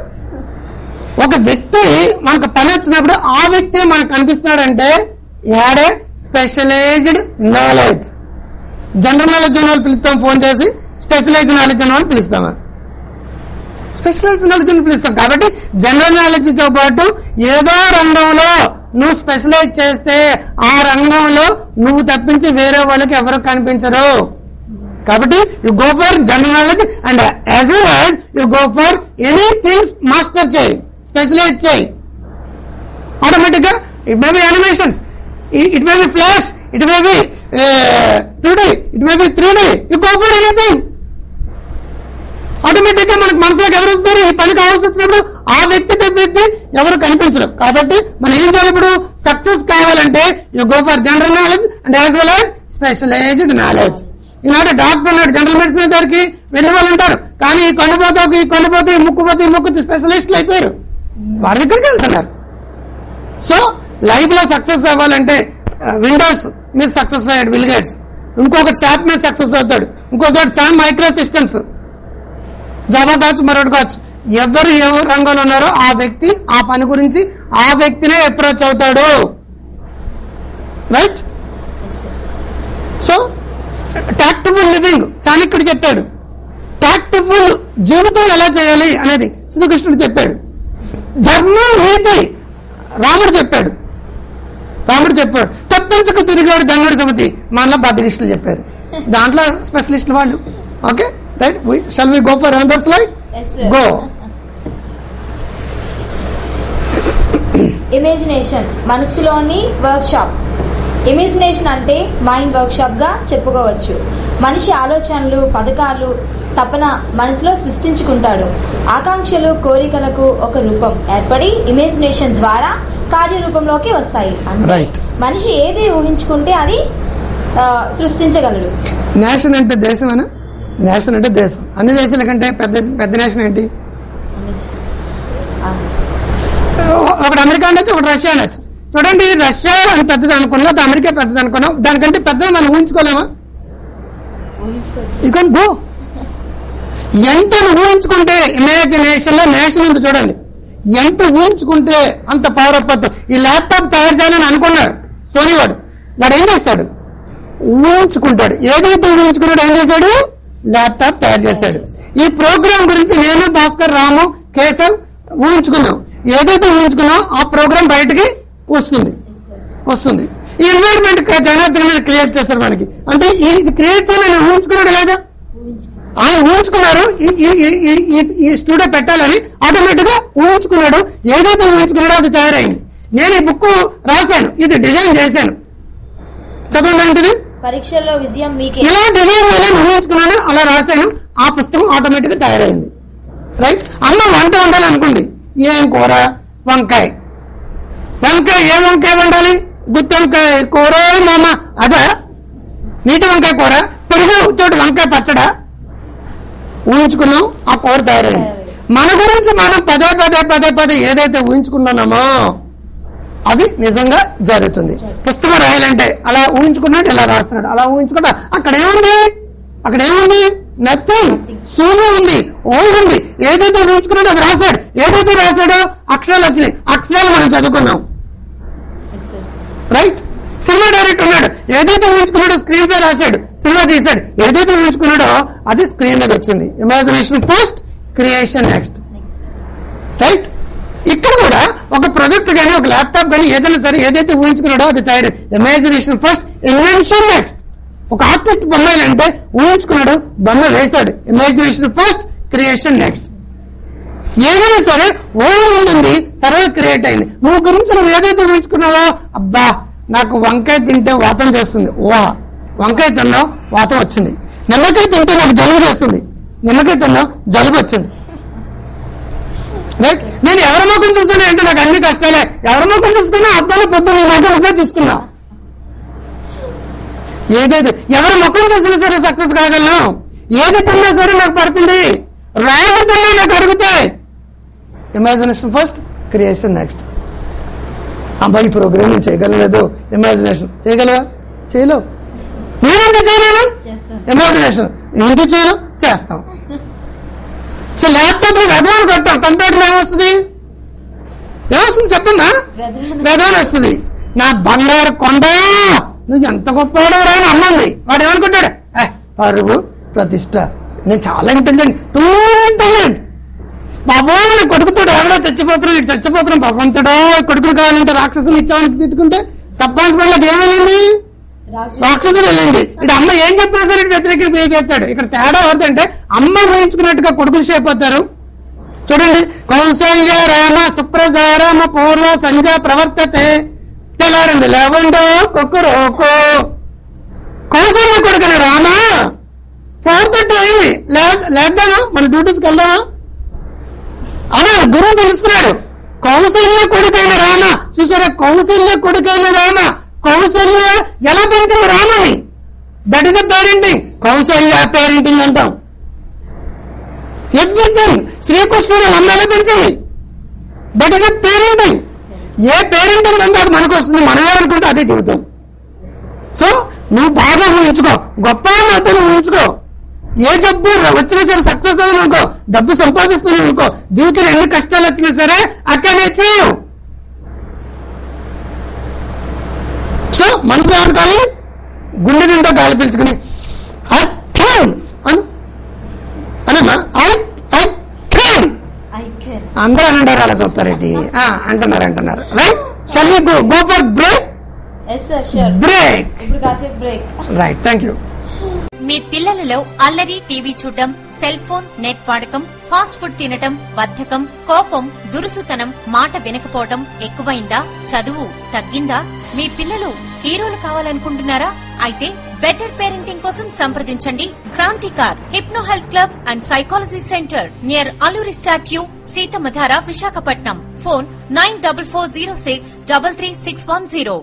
ఒక వ్యక్తి మనకు పని వచ్చినప్పుడు ఆ వ్యక్తి మనకు కనిపిస్తున్నాడంటే యాడే స్పెషలైజ్డ్ నాలెడ్జ్ జనరల్ నాలెడ్జ్ ఉన్న వాళ్ళు పిలుస్తాం ఫోన్ చేసి స్పెషలైజ్డ్ నాలెడ్జ్ ఉన్న వాళ్ళు పిలుస్తామా స్పెషలైజ్డ్ నాలెడ్జ్ అని పిలుస్తాం కాబట్టి జనరల్ నాలెడ్జ్ తో పాటు ఏదో రంగంలో నువ్వు స్పెషలైజ్ చేస్తే ఆ రంగంలో నువ్వు తప్పించి వేరే వాళ్ళకి ఎవరు కనిపించరు కాబట్టి you go for general knowledge and as well as you go for any things master చేయి స్పెషలైజ్ చేయి ఆటోమేటిక్ గా it may be animations it may be flash it may be two D it may be three D you go for anything automatic గా మనకు మనసులోకి ఎవరు వస్తారు ఈ పని కావాల్సి వచ్చినప్పుడు ఆ వ్యక్తి తప్పితే ఎవరు కనిపించరు కాబట్టి మనం ఏం చేయాలి ఇప్పుడు సక్సెస్ కావాలంటే you go for general knowledge and as well as specialised knowledge ఈనాడు డాక్టర్ ఉన్నాడు జనరల్ మెడిసిన్ దగ్గరికి వెళ్ళే వాళ్ళు ఉంటారు కానీ ఈ కొండపోతే ఈ కొండపోతే ఈ ముక్కు పోతే ఈ ముక్కు స్పెషలిస్టులు అయిపోయారు వాడి దగ్గరికి వెళ్తున్నారు సో లైఫ్ లో సక్సెస్ అవ్వాలంటే విండోస్ మీద సక్సెస్ అయ్యాడు విల్ గేట్స్ ఇంకొకటి శాప్ మీద సక్సెస్ అవుతాడు ఇంకొకటి శామ్ మైక్రో సిస్టమ్స్ జాబా కావచ్చు మరొకటి కావచ్చు ఎవరు ఏ రంగంలో ఉన్నారో ఆ వ్యక్తి ఆ పని గురించి ఆ వ్యక్తినే అప్రోచ్ అవుతాడు రైట్ సో టాక్టిఫుల్ లివింగ్ చాణక్యుడు చెప్పాడు టాక్టిఫుల్ జీవితం ఎలా చేయాలి అనేది శ్రీకృష్ణుడు చెప్పాడు ధర్మం నీతి రాముడు చెప్పాడు రాముడు చెప్పాడు తప్పించుకు తిరిగాడు దంగడి సమితి మనలో బద్దగిష్టులు చెప్పారు దాంట్లో స్పెషలిస్టులు వాళ్ళు okay right shall we go for another slide Yes, sir. Go imagination మనసులోని వర్క్షాప్ ఇమేజినేషన్ అంటే మైండ్ వర్క్షాప్గా చెప్పుకోవచ్చు మనిషి ఆలోచనలు పథకాలు తపన మనసులో సృష్టించుకుంటాడు ఆకాంక్షలు కోరికలకు ఒక రూపం ఏర్పడి ఇమేజినేషన్ ద్వారా కార్యరూపంలోకి వస్తాయి అంటే Right. మనిషి ఏది ఊహించుకుంటే అది ఆ, సృష్టించగలడు నేషన్ అంటే దేశం అనా నేషన్ అంటే దేశం అన్ని దేశాల కంటే పెద్ద పెద్ద నేషన్ ఏంటి ఆ, ఒకటి అమెరికా అనొచ్చు ఒకటి రష్యా అనొచ్చు చూడండి రష్యా అని పెద్దది అనుకున్నాం అది అమెరికా పెద్దది అనుకున్నాం దానికంటే పెద్దది మనం ఊహించుకోలేమా ఊహించుకోవచ్చు యూ కెన్ గో ఎంత ఊహించుకుంటే ఇమాజినేషన్ లో నేషన్ ఉంది చూడండి ఎంత ఊహించుకుంటే అంత పవర్ అప్ ఈ ల్యాప్టాప్ తయారు చేయాలని అనుకున్నాడు సోనీ వాడు వాడు ఏం చేస్తాడు ఊహించుకుంటాడు ఏదైతే ఊహించుకున్నాడో ఏం చేశాడు ల్యాప్టాప్ తయారు చేశాడు ఈ ప్రోగ్రామ్ గురించి నేను భాస్కర్ రాము కేశవ్ ఊహించుకున్నాం ఏదైతే ఊహించుకున్నాం ఆ ప్రోగ్రామ్ బయటికి వస్తుంది వస్తుంది ఈ ఎన్వైరన్మెంట్ జనార్దన్ మీద క్రియేట్ చేస్తారు మనకి అంటే ఈ- ఇది క్రియేట్ చేయాలని ఊహించుకున్నాడు లేదా ఆయన ఊహించుకున్నారు ఈ- ఈ- ఈ- ఈ- ఈ- ఈ స్టూడియో పెట్టాలని ఆటోమేటిక్ గా ఊహించుకున్నాడు ఏదైతే ఊహించుకున్నాడో అది తయారైంది నేను ఈ బుక్ రాశాను ఇది డిజైన్ చేశాను చదవండి ఏంటిది పరీక్షల్లో విజయం మీకే ఇలా డిజైన్ చేయాలని ఊహించుకున్నాను అలా రాశాను ఆ పుస్తకం ఆటోమేటిక్ గా తయారైంది రైట్ అమ్మ వంట వండాలి అనుకోండి ఏం కూర వంకాయ వంకాయ ఏ వంకాయ వండాలి గుత్తి వంకాయ కూర మామ అదా నీటి వంకాయ కూర పెరుగు తోటి వంకాయ పచ్చడా ఊహించుకున్నాం ఆ కూర తయారైంది మన గురించి మనం పదే పదే పదే పదే ఏదైతే ఊహించుకున్నామో అది నిజంగా జరుగుతుంది పుస్తకం రాయాలంటే అలా ఊహించుకున్నాడు ఇలా రాస్తున్నాడు అలా ఊహించుకున్నా అక్కడ ఏముంది అక్కడ ఏముంది నథింగ్ శూన్యం ఉంది ఓం ఉంది ఏదైతే ఊహించుకున్నాడో అది రాశాడు ఏదైతే రాశాడో అక్షరాలు వచ్చినాయి అక్షరాలు మనం చదువుకున్నాం రైట్ సినిమా డైరెక్టర్ ఉన్నాడు ఏదైతే ఊహించుకున్నాడో స్క్రీన్ పై రాశాడు సినిమా తీశాడు ఏదైతే ఊహించుకున్నాడో అది స్క్రీన్ మీద వచ్చింది imagination first creation next right ఇక్కడ కూడా ఒక ప్రొజెక్ట్ కానీ ఒక ల్యాప్టాప్ కానీ ఏదైనా సరే ఏదైతే ఊహించుకున్నాడో అది తయారు ఇమాజినేషన్ ఫస్ట్ ఇన్వెన్షన్ నెక్స్ట్ ఒక ఆర్టిస్ట్ బొమ్మ అంటే ఊహించుకున్నాడు బొమ్మ వేశాడు ఇమాజినేషన్ ఫస్ట్ క్రియేషన్ నెక్స్ట్ ఏదైనా సరే ఓన్ ఉంటుంది తర్వాత క్రియేట్ అయింది నువ్వు గురించి నువ్వు ఏదైతే ఊహించుకున్నావో అబ్బా నాకు వంకాయ తింటే వాతం చేస్తుంది వా వంకాయ తిన్నావు వాతం వచ్చింది నిమ్మకాయ తింటే నాకు జలుబు చేస్తుంది నిమ్మకాయ తిన్నావు జలుబు వచ్చింది రైట్ నేను ఎవరి ముఖం చూస్తున్నా అంటే నాకు అన్ని కష్టాలే ఎవరి ముఖం చూసుకున్నా అద్దాల పొద్దున్న ముఖం ఒకే చూసుకున్నా ఏదైతే ఎవరి ముఖం చూసినా సరే సక్సెస్ కాగలను ఏది తిన్నా సరే నాకు పడుతుంది రాయలు తిన్నా నాకు అడుగుతాయి ఇమాజినేషన్ ఫస్ట్ క్రియేషన్ నెక్స్ట్ అబ్బాయి ఈ ప్రోగ్రామ్ నేను చేయగలలేదు ఇమాజినేషన్ చేయగలవా చేయలేవు నేనంటే చేయలేను చేస్తాను ఇమాజినేషన్ ఎందుకు చేయను చేస్తాం సో ల్యాప్టాప్ వెదవని కొట్టాం కంప్యూటర్ ఏమొస్తుంది ఏమొస్తుంది చెప్పమ్మా వెదవని. వెదవని వస్తుంది నా బంగారు కొండ నువ్వు ఎంత గొప్పవాడు రా అని అమ్మంది వాడు ఏమనుకుంటాడు "ఏ, పరుగు ప్రతిష్ట నేను చాలా ఇంటెలిజెంట్ టూ ఇంటెలిజెంట్ బాబో నా కొడుకుతో ఎవడో చచ్చిపోతున్నాడు ఇటు చచ్చిపోతున్నాం భగవంతుడో కొడుకులు కావాలంటే రాక్షసులు ఇచ్చామని తిట్టుకుంటే సబ్కాన్స్ పనులకు ఏమైంది రాక్షసు రాక్షసుడు వెళ్ళింది ఇక్కడ అమ్మ ఏం చెప్పినా సరే ఇటు వ్యతిరేకంగా బిహేవ్ చేస్తాడు ఇక్కడ తేడా ఎవరిదంటే అమ్మ ఊహించుకున్నట్టుగా కొడుకులు అయిపోతారు చూడండి కౌసల్య రామ సుప్రజ రామ పూర్వ సంజ ప్రవర్తతే తెల్లారింది లేవండో కుక్కరోకో కౌసల్య కొడుకుని రామ ఫోర్ థర్టీ అయింది లే- లేద్దామా మన డ్యూటీస్కి వెళ్దామా అలా గురువు పిలుస్తున్నాడు కౌశల్య కొడుకైన రామ చూసారా కౌశల్య కొడుకైన రామ కౌశల్య ఎలా పెంచింది రామని that is the parenting Kausalya parenting అంటాం ఎవ్రీథింగ్ శ్రీకృష్ణుడు అమ్మ ఎలా పెంచింది దట్ ఇస్ ద పేరెంటింగ్ ఏ పేరెంటింగ్ ఉందో అది మనకు వస్తుంది మనం ఏమనుకుంటే అదే జీవితం సో నువ్వు బాగా ఊహించుకో గొప్ప మాత్రం ఊహించుకో ఏ జబ్బు వచ్చినా సరే సక్సెస్ అవ్వాలి అనుకో డబ్బు సంపాదిస్తున్నావు అనుకో జీవితంలో ఎన్ని కష్టాలు వచ్చినా సరే అక్కడనే చేయవు సో మనసు ఏమనుకోవాలి గుండె నిండా గాలి పీల్చుకుని "I can" అను అనమ్మా I I can I can అందరూ అంటారు అలా చూస్తారేంటి ఆ, అంటున్నారు అంటున్నారు right shall we go go for break yes sir sure break ఇప్పుడు కాసేపు బ్రేక్ రైట్ థ్యాంక్ యూ మీ పిల్లలలో అల్లరి టీవీ చూడడం సెల్ ఫోన్ నెట్ వాడకం ఫాస్ట్ ఫుడ్ తినటం బద్ధకం కోపం దురుసుతనం మాట వినకపోవటం ఎక్కువైందా చదువు తగ్గిందా మీ పిల్లలు హీరోలు కావాలనుకుంటున్నారా అయితే బెటర్ పేరెంటింగ్ కోసం సంప్రదించండి Kranthikar hypno health club and psychology centre near Alluri statue Seethammadhara Visakhapatnam phone nine double four zero six double three six one zero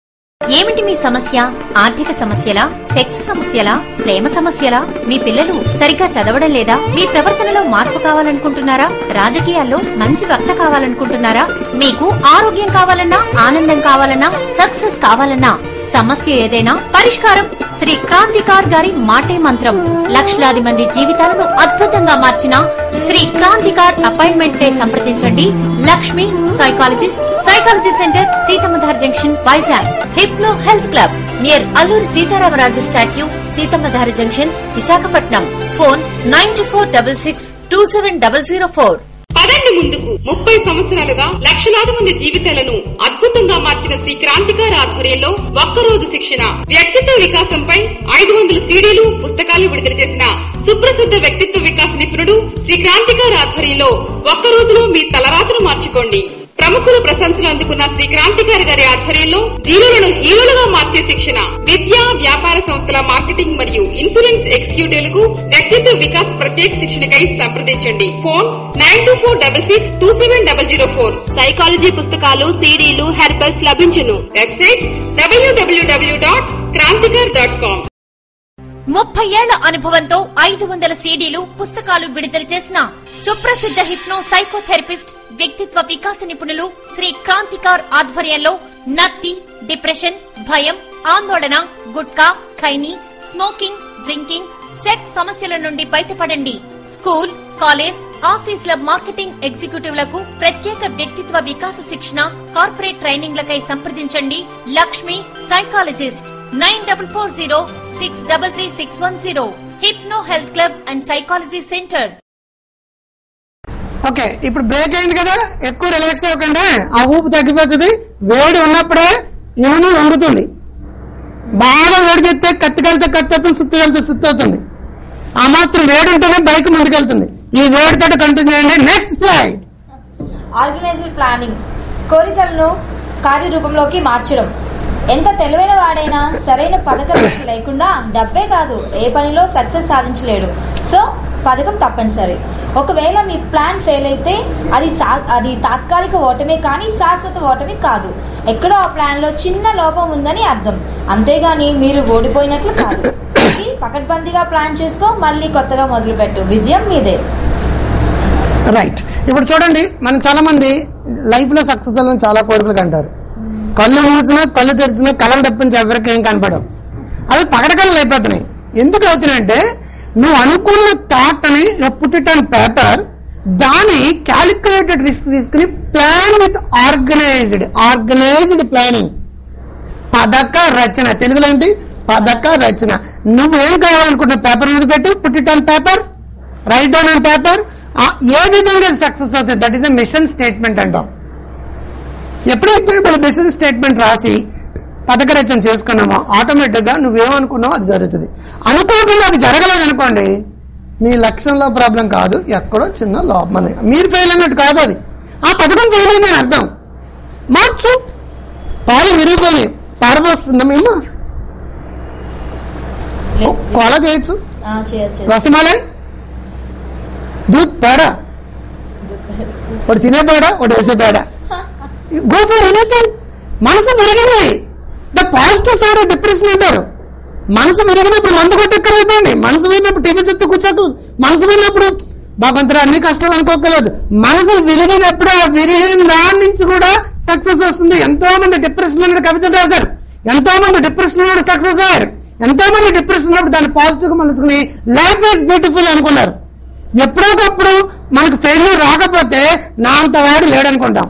ఏమిటి మీ సమస్య ఆర్థిక సమస్యలా సెక్స్ సమస్యలా ప్రేమ సమస్యలా మీ పిల్లలు సరిగ్గా చదవడం లేదా మీ ప్రవర్తనలో మార్పు కావాలనుకుంటున్నారా రాజకీయాల్లో మంచి వక్త కావాలనుకుంటున్నారా మీకు ఆరోగ్యం కావాలన్నా ఆనందం కావాలన్నా సక్సెస్ కావాలన్నా సమస్య ఏదైనా పరిష్కారం శ్రీ క్రాంతికార్ గారి మాటే మంత్రం లక్షలాది మంది జీవితాలను అద్భుతంగా మార్చిన శ్రీ క్రాంతికార్ అపాయింట్మెంట్ డే సంప్రదించండి Lakshmi psychologist psychology centre Seethammadhara junction Vizag hypno health club near Alluri Sitaramaraju statue Seethammadhara junction Visakhapatnam phone nine two four double six two seven double zero four పదండి ముందుకు ముప్పై సంవత్సరాలుగా లక్షలాది మంది జీవితాలను అద్భుతంగా మార్చిన శ్రీ క్రాంతికార్ ఆధ్వర్యంలో ఒక్కరోజు శిక్షణ వ్యక్తిత్వ వికాసంపై ఐదు వందల సీడీలు పుస్తకాలు విడుదల చేసిన సుప్రసిద్ధ వ్యక్తిత్వ వికాస నిపుణుడు శ్రీ క్రాంతికార్ ఆధ్వర్యంలో ఒక్క రోజులో మీ తలరాతను మార్చుకోండి ప్రముఖుల ప్రశంసలు అందుకున్న శ్రీ క్రాంతికారి గారి ఆధ్వర్యంలో జీరోలను హీరోలుగా మార్చే శిక్షణ విద్యా వ్యాపార సంస్థల మార్కెటింగ్ మరియు ఇన్సూరెన్స్ ఎగ్జిక్యూటివ్లకు వ్యక్తిత్వ వికాస్ ప్రత్యేక శిక్షణకై సంప్రదించండి phone nine two four double six two seven double zero four psychology పుస్తకాలు సీడీలు హెర్బల్స్ లభించును వెబ్సైట్ డబ్ల్యూడబ్ల్యూడబ్ల్యూ డాట్ క్రాంతికార్ డాట్ కామ్ ముప్పై ఏళ్ల అనుభవంతో ఐదు వందల సీడీలు పుస్తకాలు విడుదల చేసిన సుప్రసిద్ధ హిప్నో సైకోథెరపిస్ట్ వ్యక్తిత్వ వికాస నిపుణులు శ్రీ క్రాంతికార్ ఆధ్వర్యంలో నత్తి డిప్రెషన్ భయం ఆందోళన gutka khaini smoking drinking sex సమస్యల నుండి బయటపడండి స్కూల్ కాలేజ్ ఆఫీసుల మార్కెటింగ్ ఎగ్జిక్యూటివ్లకు ప్రత్యేక వ్యక్తిత్వ వికాస శిక్షణ కార్పొరేట్ ట్రైనింగ్లకై సంప్రదించండి Lakshmi psychologist nine double four zero six double three six one zero hypno health club and psychology centre okay ఇప్పుడు బ్రేక్ అయింది కదా ఎక్కువ రిలాక్స్ అవ్వకుండా ఆ ఊపు తగ్గిపోతుంది వేడి ఉన్నప్పుడే ఇవన్నీ వంగుతుంది బాగా వేడి చేస్తే కత్తి కలితే కత్తి అవుతుంది సుత్తి కలితే సుత్తి అవుతుంది ఆ మాత్రం వేడి ఉంటేనే బైక్ ముందుకెళ్తుంది ఈ వేడితో కంటిన్యూ చేయండి నెక్స్ట్ స్లైడ్ ఆర్గనైజ్డ్ ప్లానింగ్ కోరికలను కార్యరూపంలోకి మార్చడం ఎంత తెలివైన వాడైనా సరైన పథకం లేకుండా డబ్బే కాదు ఏ పనిలో సక్సెస్ సాధించలేడు సో పథకం తప్పనిసరి ఒకవేళ మీ ప్లాన్ ఫెయిల్ అయితే అది సా అది తాత్కాలిక ఓటమే కానీ శాశ్వత ఓటమి కాదు ఎక్కడో ఆ ప్లాన్లో చిన్న లోపం ఉందని అర్థం అంతేగాని మీరు ఓడిపోయినట్లు కాదు ఇది పకడ్బందీగా ప్లాన్ చేస్తూ మళ్ళీ కొత్తగా మొదలుపెట్టు విజయం మీదే రైట్ ఇప్పుడు చూడండి మనం చాలా మంది లైఫ్ లో సక్సెస్ అవ్వాలని చాలా కోరికలు కంటారు కళ్ళు మూసినా కళ్ళు తెరిచినా కళలు తప్పించి ఎవరికి ఏం కనపడవు అవి పగడకళ్ళు అయిపోతున్నాయి ఎందుకు అవుతున్నాయంటే నువ్వు అనుకున్న థాట్ అని పుట్ ఇట్ ఆన్ పేపర్ దాని క్యాలిక్యులేటెడ్ రిస్క్ తీసుకుని plan with organised organised planning పథక రచన తెలుగులో ఏంటి పథక రచన నువ్వేం కావాలనుకుంటున్న పేపర్ మీద పెట్టు put it on paper write down on paper ఏ విధంగా సక్సెస్ అవుతుంది that is the mission statement అంటాం ఎప్పుడైతే ఇప్పుడు మిషన్ స్టేట్మెంట్ రాసి పథక రచన చేసుకున్నామో ఆటోమేటిక్ గా నువ్వేమనుకున్నావు అది జరుగుతుంది అనుకోకుండా అది జరగలేదు అనుకోండి మీ లక్ష్యంలో ప్రాబ్లం కాదు ఎక్కడో చిన్న లోపం అని మీరు ఫెయిల్ అయినట్టు కాదు అది ఆ పథకం ఫెయిల్ అయిందని అర్థం మార్చు పాలు విరిగిపోయి పారబోస్తుందా మేము Yes. కొల చేయొచ్చు ఆ, చేయొచ్చు రసమలై దూత్ పేడ ఒకటి తినే పేడ ఒకటి వేసే పేడ గో ఫర్ ఎనీథింగ్ మనసు విరిగింది ద పాజిటివ్ సైడ్ డిప్రెషన్ అంటారు మనసు విరిగినప్పుడు మందు కొట్టెక్కరైపోయింది మనసు విరిగినప్పుడు టీవీ చుట్టూ కూర్చోకు మనసు విరిగినప్పుడు భగవంతుడు అన్ని కష్టాలు అనుకోకలేదు మనసు విరిగినప్పుడు ఆ విరిగిన దాని నుంచి కూడా సక్సెస్ వస్తుంది ఎంతో మంది డిప్రెషన్ లో కవితలు రాశారు ఎంతో మంది డిప్రెషన్ లో సక్సెస్ అయ్యారు ఎంతో మంది డిప్రెషన్ ఉన్నప్పుడు దాన్ని పాజిటివ్ గా మలుచుకుని లైఫ్ ఈజ్ బ్యూటిఫుల్ అనుకున్నారు ఎప్పుడోకప్పుడు మనకు ఫెయిల్యూర్ రాకపోతే నా అంత వాడు లేడనుకుంటాం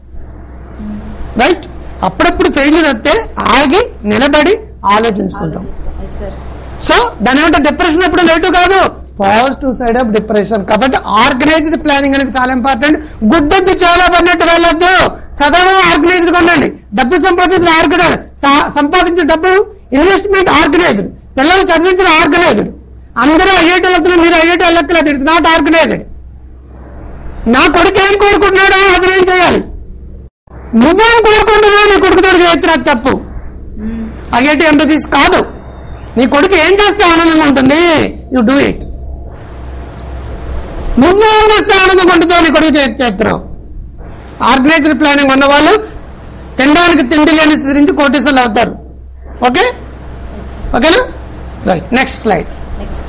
రైట్ అప్పుడప్పుడు ఫెయిల్యూర్ వస్తే ఆగి నిలబడి ఆలోచించుకుంటాం ఆలోచిస్తాం ఎస్ సార్ సో దాని ఏమంటే డిప్రెషన్ ఎప్పుడు నెగిటివ్ కాదు పాజిటివ్ సైడ్ ఆఫ్ డిప్రెషన్ కాబట్టి ఆర్గనైజ్డ్ ప్లానింగ్ అనేది చాలా ఇంపార్టెంట్ గుడ్డొద్దు చాలా పడినట్టు వెళ్ళొద్దు చదవడం ఆర్గనైజ్డ్ గా ఉండండి డబ్బు సంపాదించిన ఆర్గనైజ్ సంపాదించిన డబ్బు ఇన్వెస్ట్మెంట్ ఆర్గనైజ్డ్ పిల్లలు చదివించిన ఆర్గనైజ్డ్ అందరూ ఐఐటీ వెళ్తున్నారు మీరు ఐఐటీ వెళ్ళక్కలేదు ఇట్స్ నాట్ ఆర్గనైజ్డ్ నా కొడుకు ఏం కోరుకుంటున్నాడో అది నేను చేయాలి నువ్వేం కోరుకుంటున్నావు నీ కొడుకుతో చేయొచ్చు అది తప్పు ఐఐటి ఎంబీబీఎస్ కాదు నీ కొడుకు ఏం చేస్తే ఆనందంగా ఉంటుంది యు డూ ఇట్ నువ్వు ఏం చేస్తే ఆనందంగా ఉంటుందో నీ కొడుకు చే- చేస్తున్నావు ఆర్గనైజ్డ్ ప్లానింగ్ ఉన్న వాళ్ళు తినడానికి తిండి లేని స్థితి నుంచి కోటీసులు అవుతారు ఓకే ఓకేనా రైట్ నెక్స్ట్ స్లైడ్ నెక్స్ట్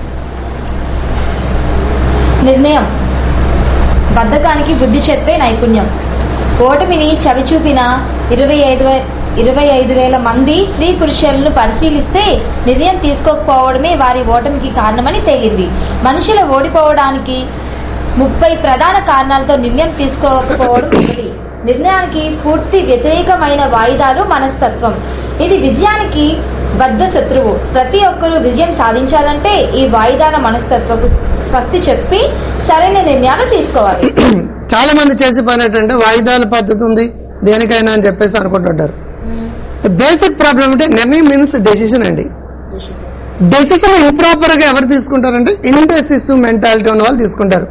నిర్ణయం బద్ధకానికి బుద్ధి చెప్పే నైపుణ్యం ఓటమిని చవిచూపిన ఇరవై ఐదు వే- ఇరవై ఐదు వేల మంది స్త్రీ పురుషులను పరిశీలిస్తే నిర్ణయం తీసుకోకపోవడమే వారి ఓటమికి కారణమని తేలింది మనుషుల ఓడిపోవడానికి ముప్పై ప్రధాన కారణాలతో నిర్ణయం తీసుకోకపోవడం ఒకటి నిర్ణయానికి పూర్తి వ్యతిరేకమైన వాయిదాలు మనస్తత్వం ఇది విజయానికి బద్ధ శత్రువు ప్రతి ఒక్కరూ విజయం సాధించాలంటే ఈ వాయిదాల మనస్తత్వపు స్వస్తి చెప్పి సరైన నిర్ణయాలు తీసుకోవాలి చాలా మంది చేసే పని ఏంటంటే వాయిదాల పద్ధతి ఉంది దేనికైనా అని చెప్పేసి అనుకుంటుంటారు బేసిక్ ప్రాబ్లం అంటే నిర్ణయం మీన్స్ డెసిషన్ అండి డెసిషన్ ఇంప్రాపర్ గా ఎవరు తీసుకుంటారంటే ఇండెసిసివ్ మెంటాలిటీ ఉన్న వాళ్ళు తీసుకుంటారు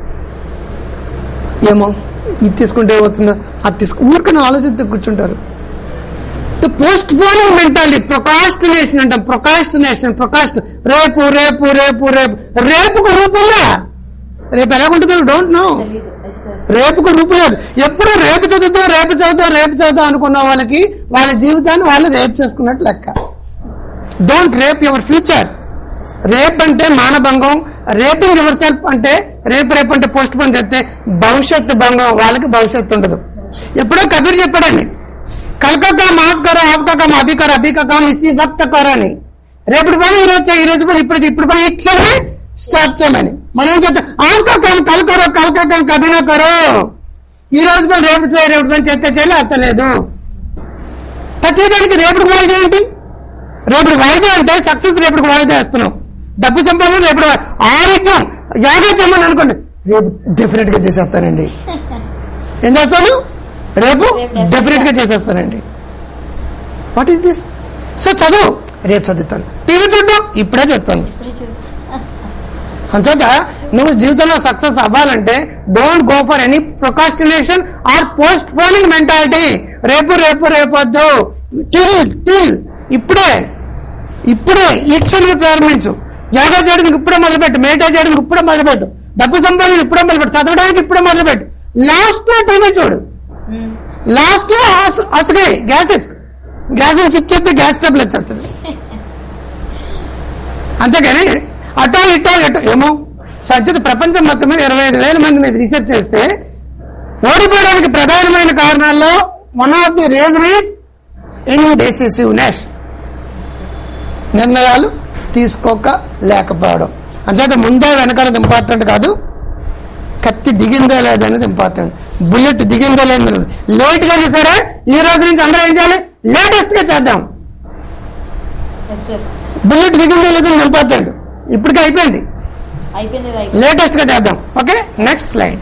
ఏమో ఇది తీసుకుంటే ఏమవుతుందో అది తీసుకు ఊరికనే ఆలోచిస్తూ కూర్చుంటారు పోస్ట్ పోనింగ్ మెంటాలిటీ ప్రొకాస్టినేషన్ అంటాం ప్రొకాస్టినేషన్ ప్రొకాస్ట్ రేపు రేపు రేపు రేపు రేపుకు రూపంగా రేపు ఎలాగుంటుందో డోంట్ నో రేపుకు రూపు లేదు ఎప్పుడు రేపు చదువుతాం రేపు చదువుతాం రేపు చదువుతాం అనుకున్న వాళ్ళకి వాళ్ళ జీవితాన్ని వాళ్ళు రేపు చేసుకున్నట్టు లెక్క don't rape your future rape అంటే మానభంగం రేపింగ్ యువర్ సెల్ఫ్ అంటే రేపు రేపు అంటే పోస్ట్ పోన్ చేస్తే భవిష్యత్తు భంగం వాళ్ళకి భవిష్యత్తు ఉండదు ఎప్పుడో కబీర్ చెప్పాడండి కల్కా మాస్ కరో ఆస్ కాక అభి కరో అభి కాక ఇసి వక్త కరో అని రేపటి పని ఈ రోజు చేయి, ఈ రోజు పని ఇప్పుడు ఇప్పుడు పని ఈ క్షణమే స్టార్ట్ చేయమని మనం ఏం చేస్తాం ఆస్ కాక కల్ కరో కల్ కాక కభినా కరో ఈ రోజు పని రేపు చేయి రేపు పని చేస్తే చేయలే అత్తలేదు ప్రతిదానికి రేపటికి వాయిదా ఏంటి రేపటి వాయిదా అంటే సక్సెస్ రేపటికి వాయిదా వేస్తున్నాం డబ్బు సంపాదన రేపటి వా- ఆరోగ్యం యోగా చేయమని అనుకోండి రేపు డెఫినెట్ గా చేసేస్తానండి ఏం చేస్తాను రేపు రేపు డెఫినెట్ గా చేసేస్తానండి వాట్ ఈస్ దిస్ సో చదువు రేపు చదువుతాను టీవీ చూడ్డం ఇప్పుడే చెప్తాను అంచేత నువ్వు జీవితంలో సక్సెస్ అవ్వాలంటే don't go for any procrastination or postponing mentality రేపు రేపు రేపొద్దు టిల్ టిల్ ఇప్పుడే ఇప్పుడే ఈ క్షణం ప్రారంభించు యోగా చేయడానికి ఇప్పుడే మొదలుపెట్టు మెడిటేట్ చేయడానికి ఇప్పుడే మొదలుపెట్టు డబ్బు సంపాదన ఇప్పుడే మొదలుపెట్టు చదవడానికి ఇప్పుడే మొదలుపెట్టు లాస్ట్ లో టీవీ చూడు లాస్ట్ లో అసలు గ్యాస్ గ్యాస్ సిప్ చేస్తే గ్యాస్ ట్రబుల్ వచ్చేస్తుంది అంతేగాని అటో ఇటో ఇటో ఏమో సత్యత ప్రపంచం మొత్తం మీద ఇరవై ఐదు వేల మంది మీద రీసెర్చ్ చేస్తే ఓడిపోవడానికి ప్రధానమైన కారణాల్లో one of the reason is indecisiveness నిర్ణయాలు తీసుకోక లేకపోవడం అంచేత ముందే వెనకాలది ఇంపార్టెంట్ కాదు కత్తి దిగిందా లేదనేది ఇంపార్టెంట్ బుల్లెట్ దిగిందా లేదు లేట్ గానే సరే ఈ రోజు నుంచి అందరూ ఏం చేయాలి లేటెస్ట్ గా చేద్దాం ఎస్ సార్ బుల్లెట్ దిగిందా లేదని ఇంపార్టెంట్ ఇప్పటికే అయిపోయింది అయిపోయింది ఇది అయిపోయింది లేటెస్ట్ గా చేద్దాం ఓకే నెక్స్ట్ స్లైడ్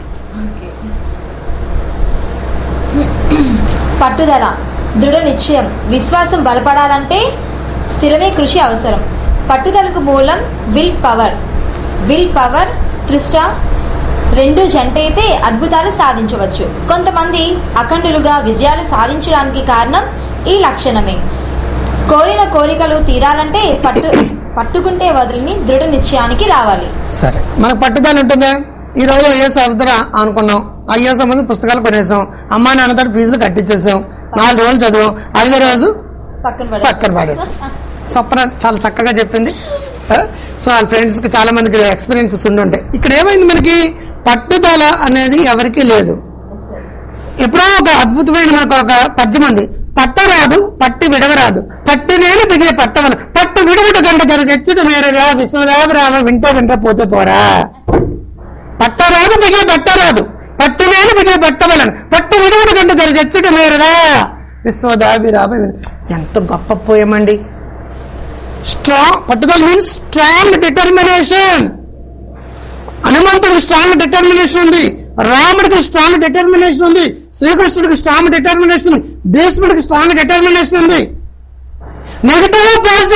పట్టుదల దృఢ నిశ్చయం విశ్వాసం బలపడాలంటే స్థిరమే కృషి అవసరం పట్టుదలకు మూలం విల్ పవర్ విల్ పవర్ తృష్ట రెండు జంటైతే అద్భుతాలు సాధించవచ్చు కొంతమంది అఖండులుగా విజయాలు సాధించడానికి కారణం ఈ లక్షణమే కోరిన కోరికలు తీరాలంటే పట్టు పట్టుకుంటే వదిలిని దృఢ నిశ్చయానికి రావాలి సరే మనకు పట్టుదల ఉంటుందా ఈ రోజు ఐఎస్ అవుతారా అనుకున్నాం ఐఎస్ సంబంధించిన పుస్తకాలు కొనేసాం అమ్మా నాన్నతో ఫీజులు కట్టించేసాం నాలుగు రోజులు చదువు ఐదో రోజు పక్కన పడే పక్కన పాడేసాం స్వప్న చాలా చక్కగా చెప్పింది ఆ, సో వాళ్ళ ఫ్రెండ్స్ కి చాలా మందికి ఎక్స్పీరియన్సెస్ ఉండుంటాయి ఇక్కడ ఏమైంది మనకి పట్టుదల అనేది ఎవరికీ లేదు ఎప్పుడో ఒక అద్భుతమైన మనకు ఒక పద్యం ఉంది పట్టరాదు పట్టి విడవరాదు పట్టి నేను బిగే పట్టవను పట్టు విడవట గంట జరగచ్చుట మేరరా విశ్వదేవరామ వింటో వింట పోతే పోరా పట్టరాదు బిగే పట్టరాదు పట్టు నేను బిగే పట్టవలను పట్టు విడవట గంట జరగచ్చుట మేరరా విశ్వదాభిరామ విను- ఎంత గొప్ప పోయమండి స్ట్రాంగ్ పట్టుదల మీన్స్ స్ట్రాంగ్ డిటర్మినేషన్ హనుమంతుడికి స్ట్రాంగ్ డిటర్మినేషన్ ఉంది రాముడికి స్ట్రాంగ్ డిటర్మినేషన్ ఉంది శ్రీకృష్ణుడికి స్ట్రాంగ్ డిటర్మినేషన్ ఉంది భీష్ముడికి స్ట్రాంగ్ డిటర్మినేషన్ ఉంది negative positive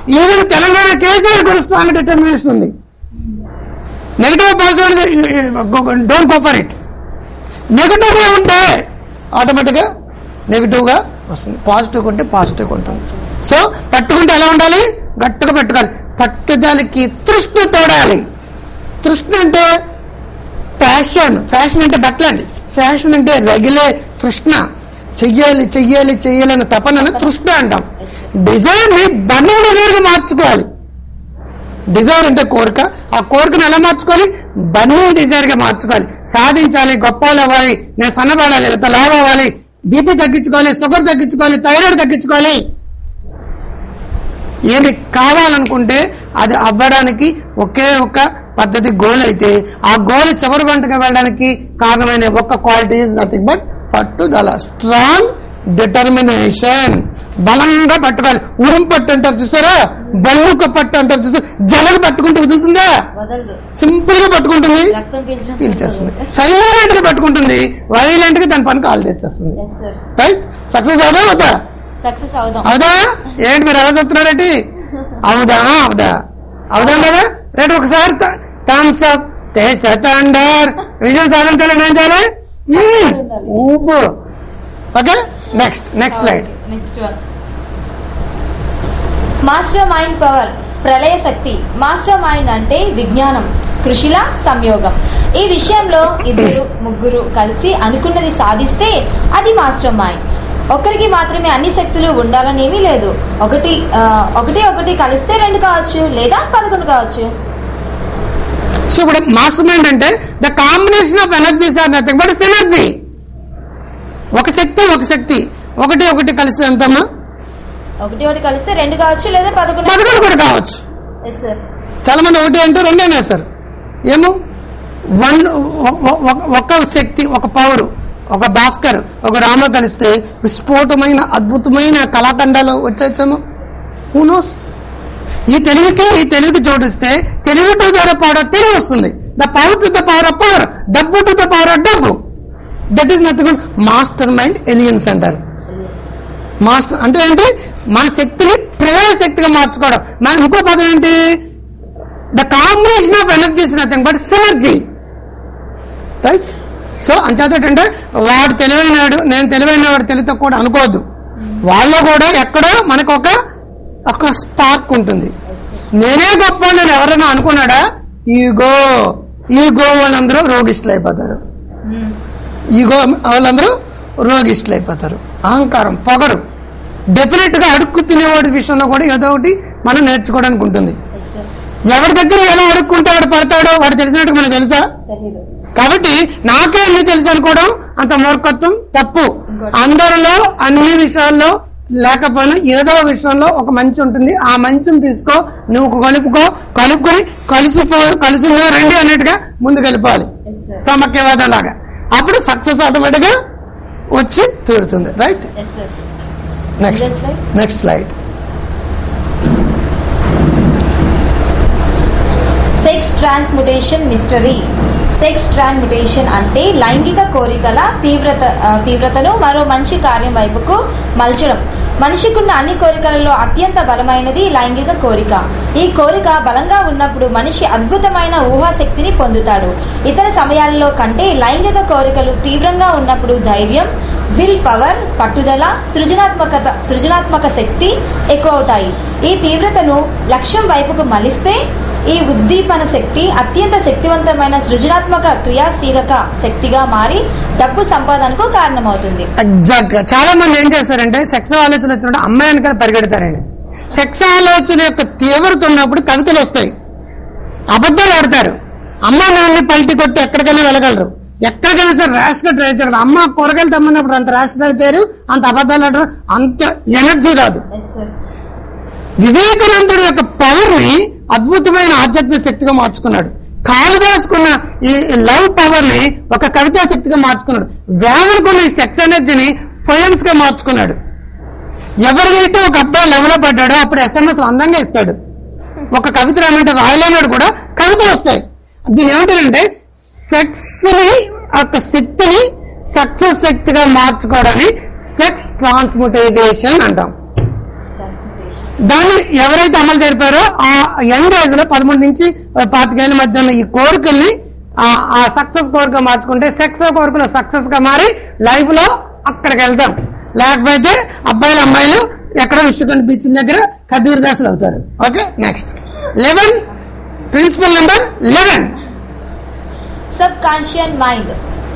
even Telangana KCR కూడా స్ట్రాంగ్ డిటర్మినేషన్ ఉంది negative positive don't go for it negative గా ఉంటే ఆటోమేటిక్ గా నెగిటివ్ గా వస్తుంది పాజిటివ్ ఉంటే పాజిటివ్ ఉంటుంది సో పట్టుకుంటే ఎలా ఉండాలి గట్టిగా పట్టుకోవాలి పట్టుదలకి తృష్ణ తోడాలి తృష్ణ అంటే ఫ్యాషన్ ఫ్యాషన్ అంటే బట్టలు అండి ఫ్యాషన్ అంటే రగిలే తృష్ణ చెయ్యాలి చెయ్యాలి చెయ్యాలి అనే తపనను తృష్ణ అంటాం డిజైన్ ని బర్నింగ్ డిజైర్ మార్చుకోవాలి డిజైర్ అంటే కోరిక ఆ కోరికను ఎలా మార్చుకోవాలి బర్నింగ్ డిజైర్ గా మార్చుకోవాలి సాధించాలి గొప్ప వాళ్ళు అవ్వాలి నేను సన్నబడాలి లేకపోతే లావ్ అవ్వాలి బీపీ తగ్గించుకోవాలి షుగర్ తగ్గించుకోవాలి థైరాయిడ్ తగ్గించుకోవాలి ఏమి కావాలనుకుంటే అది అవ్వడానికి ఒకే ఒక పద్ధతి గోల్ అయితే ఆ గోల్ చివరి వంటగా వెళ్ళడానికి కారణమైన ఒక్క క్వాలిటీ ఇస్ నథింగ్ బట్ పట్టుదల స్ట్రాంగ్ డిటర్మినేషన్ బలంగా పట్టుకోవాలి ఉరుం పట్టు అంటారు చూసారా బల్లుక పట్టు అంటారు చూసారా జలగ పట్టుకుంటూ వదులుతుందా వదలదు సింపుల్ గా పట్టుకుంటుంది రక్తం పీల్చడం పీల్చేస్తుంది సైలెంట్ గా పట్టుకుంటుంది వైలెంట్ గా దాని పని కాల్ చేసేస్తుంది ఎస్ సార్ రైట్ సక్సెస్ అవుదా అవుతా సక్సెస్ అవుదాం అవుదా ఏంటి మీరు ఎలా చెప్తున్నారేంటి అవుదా అవుదా అవుదా కదా రేటు ఒకసారి థమ్స్ అప్ టేస్ట్ థండర్ విజయం సాధించాలని ఏం చేయాలి మ్మ్. ఊపు okay next next slide next one mastermind power ప్రళయ శక్తి మాస్టర్ మైండ్ అంటే విజ్ఞానం కృషిల సంయోగం ఈ విషయంలో ఇద్దరు ముగ్గురు కలిసి అనుకున్నది సాధిస్తే అది మాస్టర్ మైండ్ ఒకరికి మాత్రమే అన్ని శక్తులు ఉండాలని ఏమీ లేదు ఒకటి ఆ, ఒకటి ఒకటి కలిస్తే రెండు కావచ్చు లేదా పదకొండు కావచ్చు సో ఇప్పుడు మాస్టర్ మైండ్ అంటే the combination of energies are nothing but energy ఒక శక్తి ఒక శక్తి ఒకటి ఒకటి కలిసి ఎంతమ్మా ఒకటి ఒకటి కలిస్తే రెండు కావచ్చు లేదా పదకొండు పదకొండు కూడా కావచ్చు ఎస్ సార్ చాలా మంది ఒకటి అంటే రెండే వేస్తారు ఏమో వన్ ఒ- ఒ- ఒ- ఒక శక్తి ఒక పవర్ ఒక భాస్కర్ ఒక రామ కలిస్తే విస్ఫోటమైన అద్భుతమైన కళాఖండాలు వచ్చేచ్చేమో హూనోస్ ఈ తెలివికి ఈ తెలివికి జోడిస్తే తెలివి టు ద పవర్ ఆఫ్ తెలివి వస్తుంది the power to the power of power డబ్బు టు ద పవర్ ఆఫ్ డబ్బు that is nothing mastermind alliance అంటారు మాస్టర్ అంటే ఏంటి మన శక్తిని ప్రళయ శక్తిగా మార్చుకోవడం మన ఇంకో పదం ఏంటి the combination of energies nothing but synergy right so అంచేత ఏంటంటే వాడు తెలివైనవాడు నేను తెలివైన వాడు తెలివితో కూడా అనుకోవద్దు వాళ్ళలో కూడా ఎక్కడో మనకు ఒక ఒక స్పార్క్ ఉంటుంది నేనే గొప్ప నేను ఎవరైనా అనుకున్నాడా ఈగో ఈగో వాళ్ళందరూ రోగిష్ఠులు అయిపోతారు ఈగో వాళ్ళందరూ రోగిష్ఠులు అయిపోతారు అహంకారం పొగరు డెఫినెట్ గా అడుక్కు తినేవాడి విషయంలో కూడా ఏదో ఒకటి మనం నేర్చుకోవడానికి ఉంటుంది ఎస్ సార్ ఎవరి దగ్గర ఎలా అడుక్కుంటాడు పడతాడో వాడు తెలిసినట్టు మనకు తెలుసా తెలీదు కాబట్టి నాకే అన్ని తెలుసు అనుకోవడం అంత మూర్ఖత్వం తప్పు అందరిలో అన్ని విషయాల్లో లేకపోయినా ఏదో విషయంలో ఒక మంచి ఉంటుంది ఆ మంచిని తీసుకో నువ్వు కలుపుకో కలుపుకొని కలిసిపో కలిసిందో రండి అన్నట్టుగా ముందుకు వెళ్ళిపోవాలి ఎస్ సార్ సమాఖ్యవాదం లాగా అప్పుడు సక్సెస్ ఆటోమేటిక్ గా వచ్చి తీరుతుంది right yes sir next Next slide. Next slide sex transmutation mystery sex transmutation అంటే లైంగిక కోరికల తీవ్రత ఆ, తీవ్రతను మరో మంచి కార్యం వైపుకు మలచడం మనిషికున్న అన్ని కోరికలలో అత్యంత బలమైనది లైంగిక కోరిక ఈ కోరిక బలంగా ఉన్నప్పుడు మనిషి అద్భుతమైన ఊహాశక్తిని పొందుతాడు ఇతర సమయాలలో కంటే లైంగిక కోరికలు తీవ్రంగా ఉన్నప్పుడు ధైర్యం విల్ పవర్ పట్టుదల సృజనాత్మకత సృజనాత్మక శక్తి ఎక్కువ అవుతాయి ఈ తీవ్రతను లక్ష్యం వైపుకు మలిస్తే ఈ ఉద్దీపన శక్తి అత్యంత శక్తివంతమైన సృజనాత్మక క్రియాశీలక శక్తిగా మారి డబ్బు సంపాదనకు కారణమవుతుంది ఎగ్జాక్ట్ గా చాలా మంది ఏం చేస్తారంటే సెక్స్ ఆలోచన వచ్చినప్పుడు అమ్మాయి వెనకాల పరిగెడతారండి సెక్స్ ఆలోచన యొక్క తీవ్రత ఉన్నప్పుడు కవితలు వస్తాయి అబద్ధాలు ఆడతారు అమ్మ నాన్ని పల్టి కొట్టి ఎక్కడికైనా వెళ్ళగలరు ఎక్కడికైనా సరే ర్యాష్ గా ట్రై చేయగలరు అమ్మ కూరగాయలు తెమ్మన్నప్పుడు అంత ర్యాష్ ట్రై చేయరు అంత అబద్ధాలు ఆడరు అంత ఎనర్జీ రాదు వివేకానందుడు యొక్క పవర్ ని అద్భుతమైన ఆధ్యాత్మిక శక్తిగా మార్చుకున్నాడు కాళిదాసుకున్న ఈ లవ్ పవర్ ని ఒక కవితా శక్తిగా మార్చుకున్నాడు వేమనుకున్న ఈ సెక్స్ ఎనర్జీని పొయమ్స్ గా మార్చుకున్నాడు ఎవరికైతే ఒక అబ్బాయి లవ్ లో పడ్డాడో అప్పుడు ఎస్ఎంఎస్ అందంగా ఇస్తాడు ఒక కవిత రామంటే రాయలేనాడు కూడా కవిత వస్తాయి దీని ఏమంటారంటే సెక్స్ ని ఒక శక్తిని సక్సెస్ శక్తిగా మార్చుకోవడాన్ని సెక్స్ ట్రాన్స్ముటైజేషన్ అంటాం దాన్ని ఎవరైతే అమలు జరిపారో ఆ యంగ్ ఏజ్ లో పదమూడు నుంచి పాతికేళ్ల మధ్య ఉన్న ఈ కోరికల్ని ఆ- ఆ సక్సెస్ కోరిక మార్చుకుంటే సెక్స్ కోరికలు సక్సెస్ గా మారి లైఫ్ లో అక్కడికి వెళ్తాం లేకపోతే అబ్బాయిలు అమ్మాయిలు ఎక్కడ విశ్వకంఠ బీచ్ దగ్గర కబీర్ దాసులు అవుతారు okay next eleven principle number eleven subconscious mind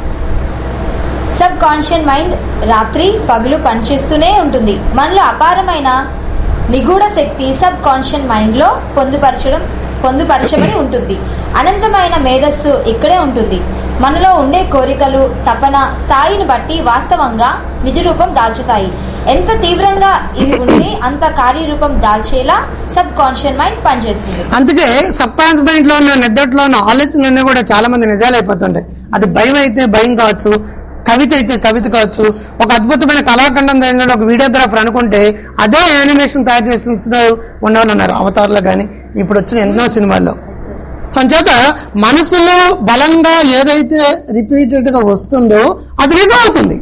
subconscious mind రాత్రి పగులు పనిచేస్తూనే ఉంటుంది మనలో అపారమైన నిగూఢ శక్తి సబ్ కాన్షియన్ మైండ్లో పొందుపరచడం పొందుపరచబడి ఉంటుంది అనంతమైన మేధస్సు ఇక్కడే ఉంటుంది మనలో ఉండే కోరికలు తపన స్థాయిని బట్టి వాస్తవంగా నిజరూపం దాల్చుతాయి ఎంత తీవ్రంగా ఇవి ఉంటే అంత కార్యరూపం దాల్చేలా సబ్ కాన్షియన్ మైండ్ పనిచేస్తుంది అందుకే సబ్ కాన్షియస్ మైండ్ లో ఉన్న నిద్రలో ఉన్న ఆలోచనలన్నీ కూడా చాలా మంది నిజాలు అయిపోతుంటాయి అది భయం అయితే భయం కావచ్చు కవిత అయితే కవిత కావచ్చు ఒక అద్భుతమైన కళాఖండం జరిగిన ఒక వీడియోగ్రాఫర్ అనుకుంటే అదే యానిమేషన్ తయారు చేసిన ఉన్నవాళ్ళు ఉన్నారు అవతార్లో కానీ ఇప్పుడు వచ్చిన ఎన్నో సినిమాల్లో సో అంచేత మనసులో బలంగా ఏదైతే రిపీటెడ్ గా వస్తుందో అది నిజం అవుతుంది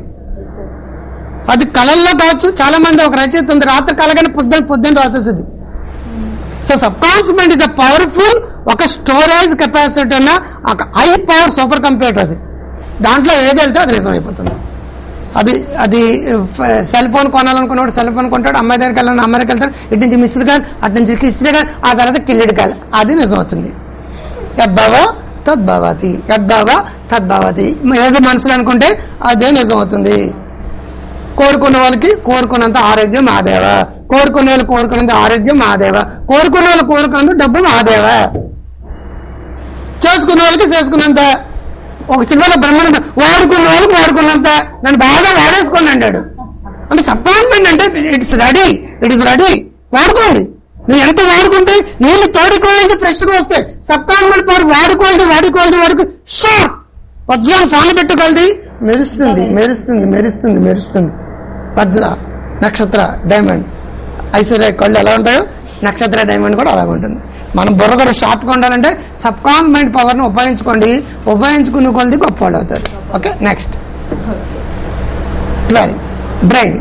అది కళల్లో కావచ్చు చాలా మంది ఒక రచయిత ఉంది రాత్రి కలగానే పొద్దున పొద్దున్న రాసేసింది so subconscious mind is a powerful ఒక స్టోరేజ్ కెపాసిటీ ఉన్న ఒక హై పవర్ సూపర్ కంప్యూటర్ అది దాంట్లో ఏది వెళ్తే అది నిజం అయిపోతుంది అది అది సెల్ ఫోన్ కొనాలనుకున్నవాడు సెల్ ఫోన్ కొంటాడు అమ్మాయి దగ్గరికి వెళ్ళాలని అమ్మాయికి వెళ్తాడు ఇటు నుంచి మిస్డ్ కాల్ అటు నుంచి కిస్డ్ కాల్ ఆ తర్వాత కిల్లిడ్ కాల్ అది నిజం అవుతుంది యద్భవ తద్భవతి యద్భవ తద్భవతి ఏదో మనసులో అనుకుంటే అదే నిజం అవుతుంది కోరుకున్న వాళ్ళకి కోరుకున్నంత ఆరోగ్యం మాదేవ కోరుకునే వాళ్ళు కోరుకున్నంత ఆరోగ్యం మాదేవ కోరుకున్న వాళ్ళు కోరుకున్నంత డబ్బు మాదేవ చేసుకున్న వాళ్ళకి చేసుకున్నంత ఒక సినిమాలో బ్రహ్మాండ వాడుకున్న వాళ్ళకి వాడుకున్నంత నన్ను బాగా వాడేసుకోండి అంటాడు అంటే సబ్కాన్మెంట్ అంటే it's ready it is ready వాడుకోండి నువ్వు ఎంత వాడుకుంటే నీళ్ళు తోడుకోవాలి ఫ్రెష్ గా వస్తాయి సబ్కాన్మెంట్ పవర్ వాడుకోవాలి వాడుకోవాలి వాడుకో షార్ట్ వజ్రాలు సాలు పెట్టుకోవాలి మెరుస్తుంది మెరుస్తుంది మెరుస్తుంది మెరుస్తుంది వజ్ర నక్షత్ర డైమండ్ ఐశ్వర్య కళ్ళు ఎలా ఉంటాయో నక్షత్ర డైమండ్ కూడా అలాగే ఉంటుంది మనం బుర్ర కూడా షార్ప్గా ఉండాలంటే సబ్ కాన్మెంట్ పవర్ని ఉపయోగించుకోండి ఉపయోగించుకున్న కొలది గొప్ప వాళ్ళు అవుతారు ఓకే నెక్స్ట్ ట్వెల్వ్ బ్రెయిన్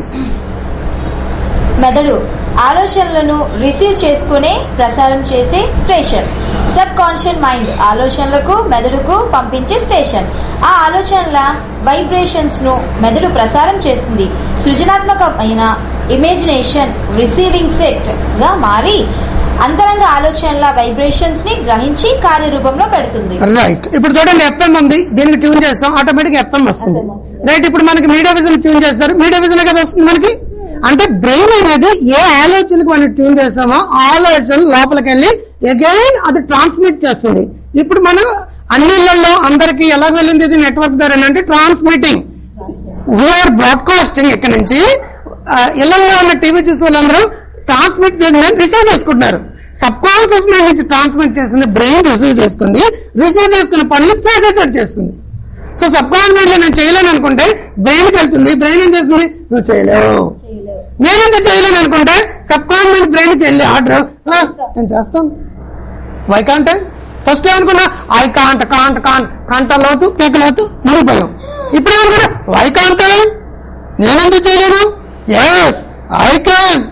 మెదడు ఆలోచనలను రిసీవ్ చేసుకునే ప్రసారం చేసే స్టేషన్ సబ్ కాన్షియన్ మైండ్ ఆలోచనలకు మెదడుకు పంపించే స్టేషన్ ఆ ఆలోచనల వైబ్రేషన్స్ ను మెదడు ప్రసారం చేస్తుంది సృజనాత్మకమైన ఇమేజినేషన్ రిసీవింగ్ సెట్ గా మారి అంతరంగ ఆలోచనల వైబ్రేషన్స్ ని గ్రహించి కార్యరూపంలో పెడుతుంది రైట్ ఇప్పుడు చూడండి ఎఫ్ఎం ఉంది దీనికి ట్యూన్ చేస్తాం ఆటోమేటిక్ ఎఫ్ఎం వస్తుంది రైట్ ఇప్పుడు మనకి మీడియా విజన్ ట్యూన్ చేస్తారు మీడియా విజన్ కదా వస్తుంది మనకి అంటే బ్రెయిన్ అనేది ఏ ఆలోచనకు మనం ట్యూన్ చేస్తామో ఆ ఆలోచన లోపలికి వెళ్ళి అగైన్ అది ట్రాన్స్మిట్ చేస్తుంది ఇప్పుడు మనం అన్నిళ్ళల్లో అందరికి ఎలా వెళ్ళింది ఇది నెట్వర్క్ ద్వారా అంటే ట్రాన్స్మిటింగ్ వీఆర్ బ్రాడ్కాస్టింగ్ ఇక్కడ నుంచి ఆ, ఇళ్లలో ఉన్న టీవీ చూసే వాళ్ళందరూ ట్రాన్స్మిట్ చేసిందని రిసీవ్ చేసుకుంటున్నారు సబ్ కాన్షియస్ మైండ్ నుంచి ట్రాన్స్మిట్ చేసింది బ్రెయిన్ రిసీవ్ చేసుకుంది రిసీవ్ చేసుకున్న పనులు చేసేటట్టు చేస్తుంది సో సబ్ కాన్షియస్ లో నేను చేయలేను అనుకుంటే బ్రెయిన్ కి వెళ్తుంది బ్రెయిన్ ఏం చేస్తుంది నువ్వు చేయలేవు నేనెంత చేయలేను అనుకుంటే సబ్ కాన్షియస్ బ్రెయిన్ కి వెళ్ళి ఆర్డర్ నేను చేస్తాను వై కాంట్ ఫస్ట్ ఏమనుకున్నా ఐ కాంట్ కాంట్ కాంట్ కంట లోతు పీక లోతు మునిగిపోయాం ఇప్పుడు ఏమనుకున్నా వై కాంట్ నేనెందుకు చేయలేను ఎస్ ఐ క్యాన్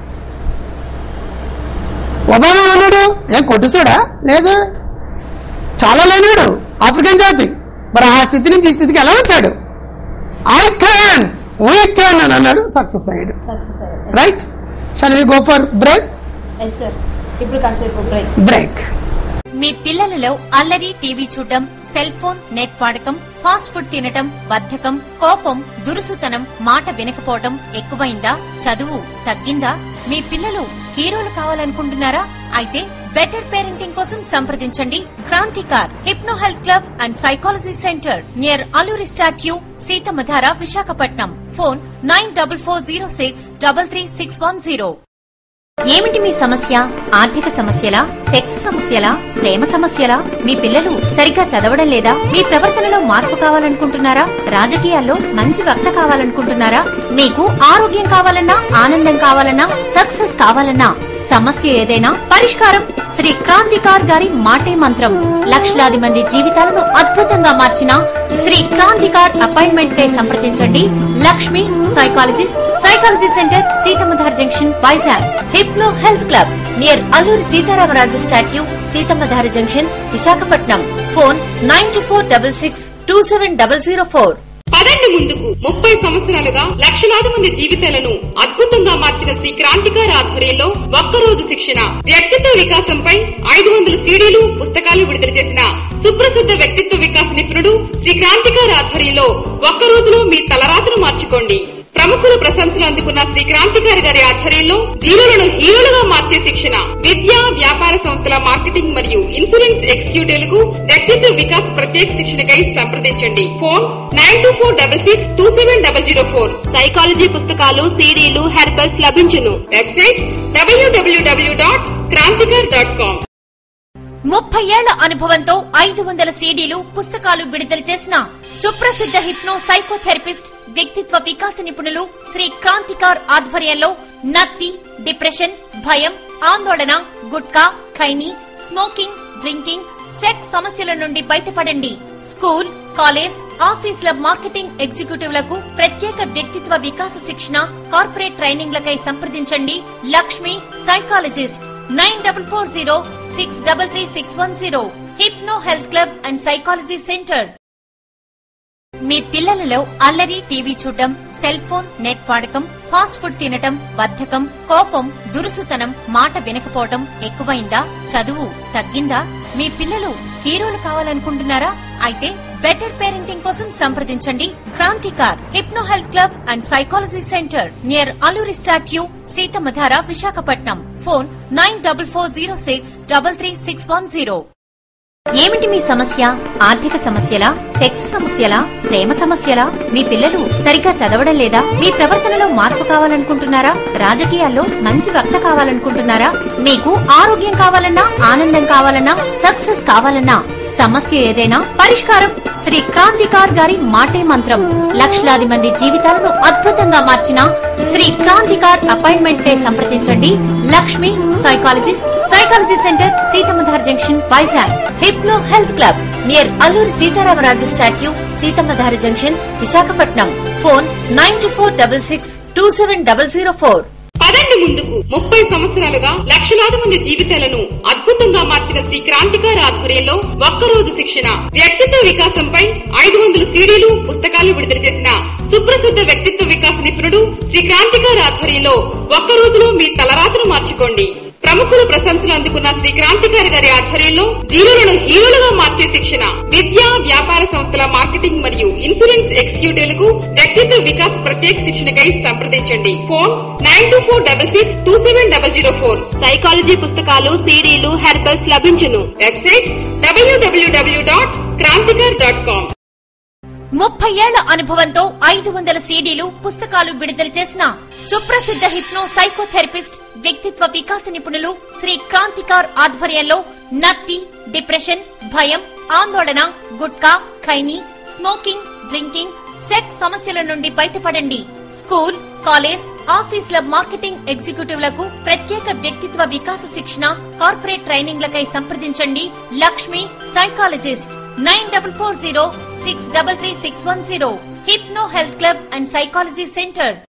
ఒబామా ఉన్నాడు ఏం కొట్టుసాడా లేదు చాలా లేనాడు ఆఫ్రికన్ జాతి మరి ఆ స్థితి నుంచి ఈ స్థితికి ఎలా వచ్చాడు ఐ క్యాన్ వీ క్యాన్ అని అన్నాడు సక్సెస్ అయ్యాడు success right shall we go for break yes sir ఇప్పుడు కాసేపు బ్రేక్ బ్రేక్ మీ పిల్లలలో అల్లరి టీవీ చూడటం సెల్ ఫోన్ నెట్ వాడకం ఫాస్ట్ ఫుడ్ తినటం బద్ధకం కోపం దురుసుతనం మాట వినకపోవటం ఎక్కువైందా చదువు తగ్గిందా మీ పిల్లలు హీరోలు కావాలనుకుంటున్నారా అయితే బెటర్ పేరెంటింగ్ కోసం సంప్రదించండి Kranthikar hypno health club and psychology centre near Alluri statue Seethammadhara Visakhapatnam phone nine double four zero six double three six one zero ఏమిటి మీ సమస్య ఆర్థిక సమస్యలా సెక్స్ సమస్యలా ప్రేమ సమస్యలా మీ పిల్లలు సరిగ్గా చదవడం లేదా మీ ప్రవర్తనలో మార్పు కావాలనుకుంటున్నారా రాజకీయాల్లో మంచి వక్త కావాలనుకుంటున్నారా మీకు ఆరోగ్యం కావాలన్నా ఆనందం కావాలన్నా సక్సెస్ కావాలన్నా సమస్య ఏదైనా పరిష్కారం శ్రీ క్రాంతికార్ గారి మాటే మంత్రం లక్షలాది మంది జీవితాలను అద్భుతంగా మార్చిన శ్రీ క్రాంతికార్ అపాయింట్మెంట్ డే సంప్రదించండి Lakshmi psychologist psychology centre Seethammadhara junction Vizag hypno hypno health club near Alluri Sitaramaraju statue Seethammadhara junction Visakhapatnam phone nine two four double six two seven double zero four పదండి ముందుకు ముప్పై సంవత్సరాలుగా లక్షలాది మంది జీవితాలను అద్భుతంగా మార్చిన శ్రీ క్రాంతికారి ఆధ్వర్యంలో ఒక్కరోజు శిక్షణ వ్యక్తిత్వ వికాసంపై ఐదు వందల సీడీలు పుస్తకాలు విడుదల చేసిన సుప్రసిద్ధ వ్యక్తిత్వ వికాస నిపుణుడు శ్రీ క్రాంతికారి ఆధ్వర్యంలో ఒక్క రోజులో మీ తలరాతను మార్చుకోండి ప్రముఖుల ప్రశంసలు అందుకున్న శ్రీ క్రాంతికారి గారి ఆధ్వర్యంలో జీరోలను హీరోలుగా మార్చే శిక్షణ విద్య వ్యాపార సంస్థల మార్కెటింగ్ మరియు ఇన్సూరెన్స్ ఎగ్జిక్యూటివ్లకు వ్యక్తిత్వ వికాస్ ప్రత్యేక శిక్షణకై సంప్రదించండి phone nine two four double six two seven double zero four psychology పుస్తకాలు సీడీలు హెర్బల్స్ లభించును వెబ్సైట్ డబ్ల్యూడబ్ల్యూడబ్ల్యూ డాట్ క్రాంతికర్ డాట్ కామ్ ముప్పై ఏళ్ల అనుభవంతో ఐదు వందల సీడీలు పుస్తకాలు విడుదల చేసిన సుప్రసిద్ధ హిప్నో సైకోథెరపిస్ట్ వ్యక్తిత్వ వికాస నిపుణులు శ్రీ క్రాంతికార్ ఆధ్వర్యంలో నత్తి డిప్రెషన్ భయం ఆందోళన gutka khaini smoking drinking sex సమస్యల నుండి బయటపడండి స్కూల్ కాలేజ్ ఆఫీసుల మార్కెటింగ్ ఎగ్జిక్యూటివ్లకు ప్రత్యేక వ్యక్తిత్వ వికాస శిక్షణ కార్పొరేట్ ట్రైనింగ్లకై సంప్రదించండి Lakshmi psychologist nine double four zero six double three six one zero hypno health club and psychology centre మీ పిల్లలలో అల్లరి టీవీ చూడటం సెల్ ఫోన్ నెట్ వాడకం ఫాస్ట్ ఫుడ్ తినటం బద్ధకం కోపం దురుసుతనం మాట వినకపోవటం ఎక్కువైందా చదువు తగ్గిందా మీ పిల్లలు హీరోలు కావాలనుకుంటున్నారా అయితే బెటర్ పేరెంటింగ్ కోసం సంప్రదించండి Kranthikar hypno health club and psychology centre near Alluri statue Seethammadhara Visakhapatnam phone nine double four zero six double three six one zero ఏమిటి మీ సమస్య ఆర్థిక సమస్యలా సెక్స్ సమస్యలా ప్రేమ సమస్యలా మీ పిల్లలు సరిగ్గా చదవడం లేదా మీ ప్రవర్తనలో మార్పు కావాలనుకుంటున్నారా రాజకీయాల్లో మంచి వక్త కావాలనుకుంటున్నారా మీకు ఆరోగ్యం కావాలన్నా ఆనందం కావాలన్నా సక్సెస్ కావాలన్నా సమస్య ఏదైనా పరిష్కారం శ్రీ క్రాంతికార్ గారి మాటే మంత్రం లక్షలాది మంది జీవితాలను అద్భుతంగా మార్చిన శ్రీ క్రాంతికార్ అపాయింట్మెంట్ కే సంప్రదించండి Lakshmi psychologist psychology centre Seethammadhara junction Vizag hypno health club near Alluri Sitaramaraju statue Seethammadhara junction Visakhapatnam phone nine two four double six two seven double zero four పదండి ముందుకు ముప్పై సంవత్సరాలుగా లక్షలాది మంది జీవితాలను అద్భుతంగా మార్చిన శ్రీ క్రాంతికారి ఆధ్వర్యంలో ఒక్కరోజు శిక్షణ వ్యక్తిత్వ వికాసంపై ఐదు వందల సీడీలు పుస్తకాలు విడుదల చేసిన సుప్రసిద్ధ వ్యక్తిత్వ వికాస నిపుణుడు శ్రీ క్రాంతికారి ఆధ్వర్యంలో ఒక్క రోజులో మీ తలరాతను మార్చుకోండి ప్రముఖుల ప్రశంసలు అందుకున్న శ్రీ క్రాంతికారి గారి ఆధ్వర్యంలో జీరోలను హీరోలుగా మార్చే శిక్షణ విద్య వ్యాపార సంస్థల మార్కెటింగ్ మరియు ఇన్సూరెన్స్ ఎగ్జిక్యూటివ్లకు వ్యక్తిత్వ వికాస్ ప్రత్యేక శిక్షణకై సంప్రదించండి phone nine two four double six two seven double zero four psychology పుస్తకాలు సీడీలు హెర్బల్స్ లభించును వెబ్సైట్ డబ్ల్యూడబ్ల్యూడబ్ల్యూ డాట్ క్రాంతికర్ డాట్ కామ్ ముప్పై ఏళ్ల అనుభవంతో ఐదు వందల సీడీలు పుస్తకాలు విడుదల చేసిన సుప్రసిద్ధ హిప్నో సైకోథెరపిస్ట్ వ్యక్తిత్వ వికాస నిపుణులు శ్రీ క్రాంతికార్ ఆధ్వర్యంలో నత్తి డిప్రెషన్ భయం ఆందోళన gutka khaini smoking drinking sex సమస్యల నుండి బయటపడండి స్కూల్ కాలేజ్ ఆఫీసుల మార్కెటింగ్ ఎగ్జిక్యూటివ్లకు ప్రత్యేక వ్యక్తిత్వ వికాస శిక్షణ కార్పొరేట్ ట్రైనింగ్లకై సంప్రదించండి Lakshmi psychologist nine double four zero six double three six one zero hypno health club and psychology centre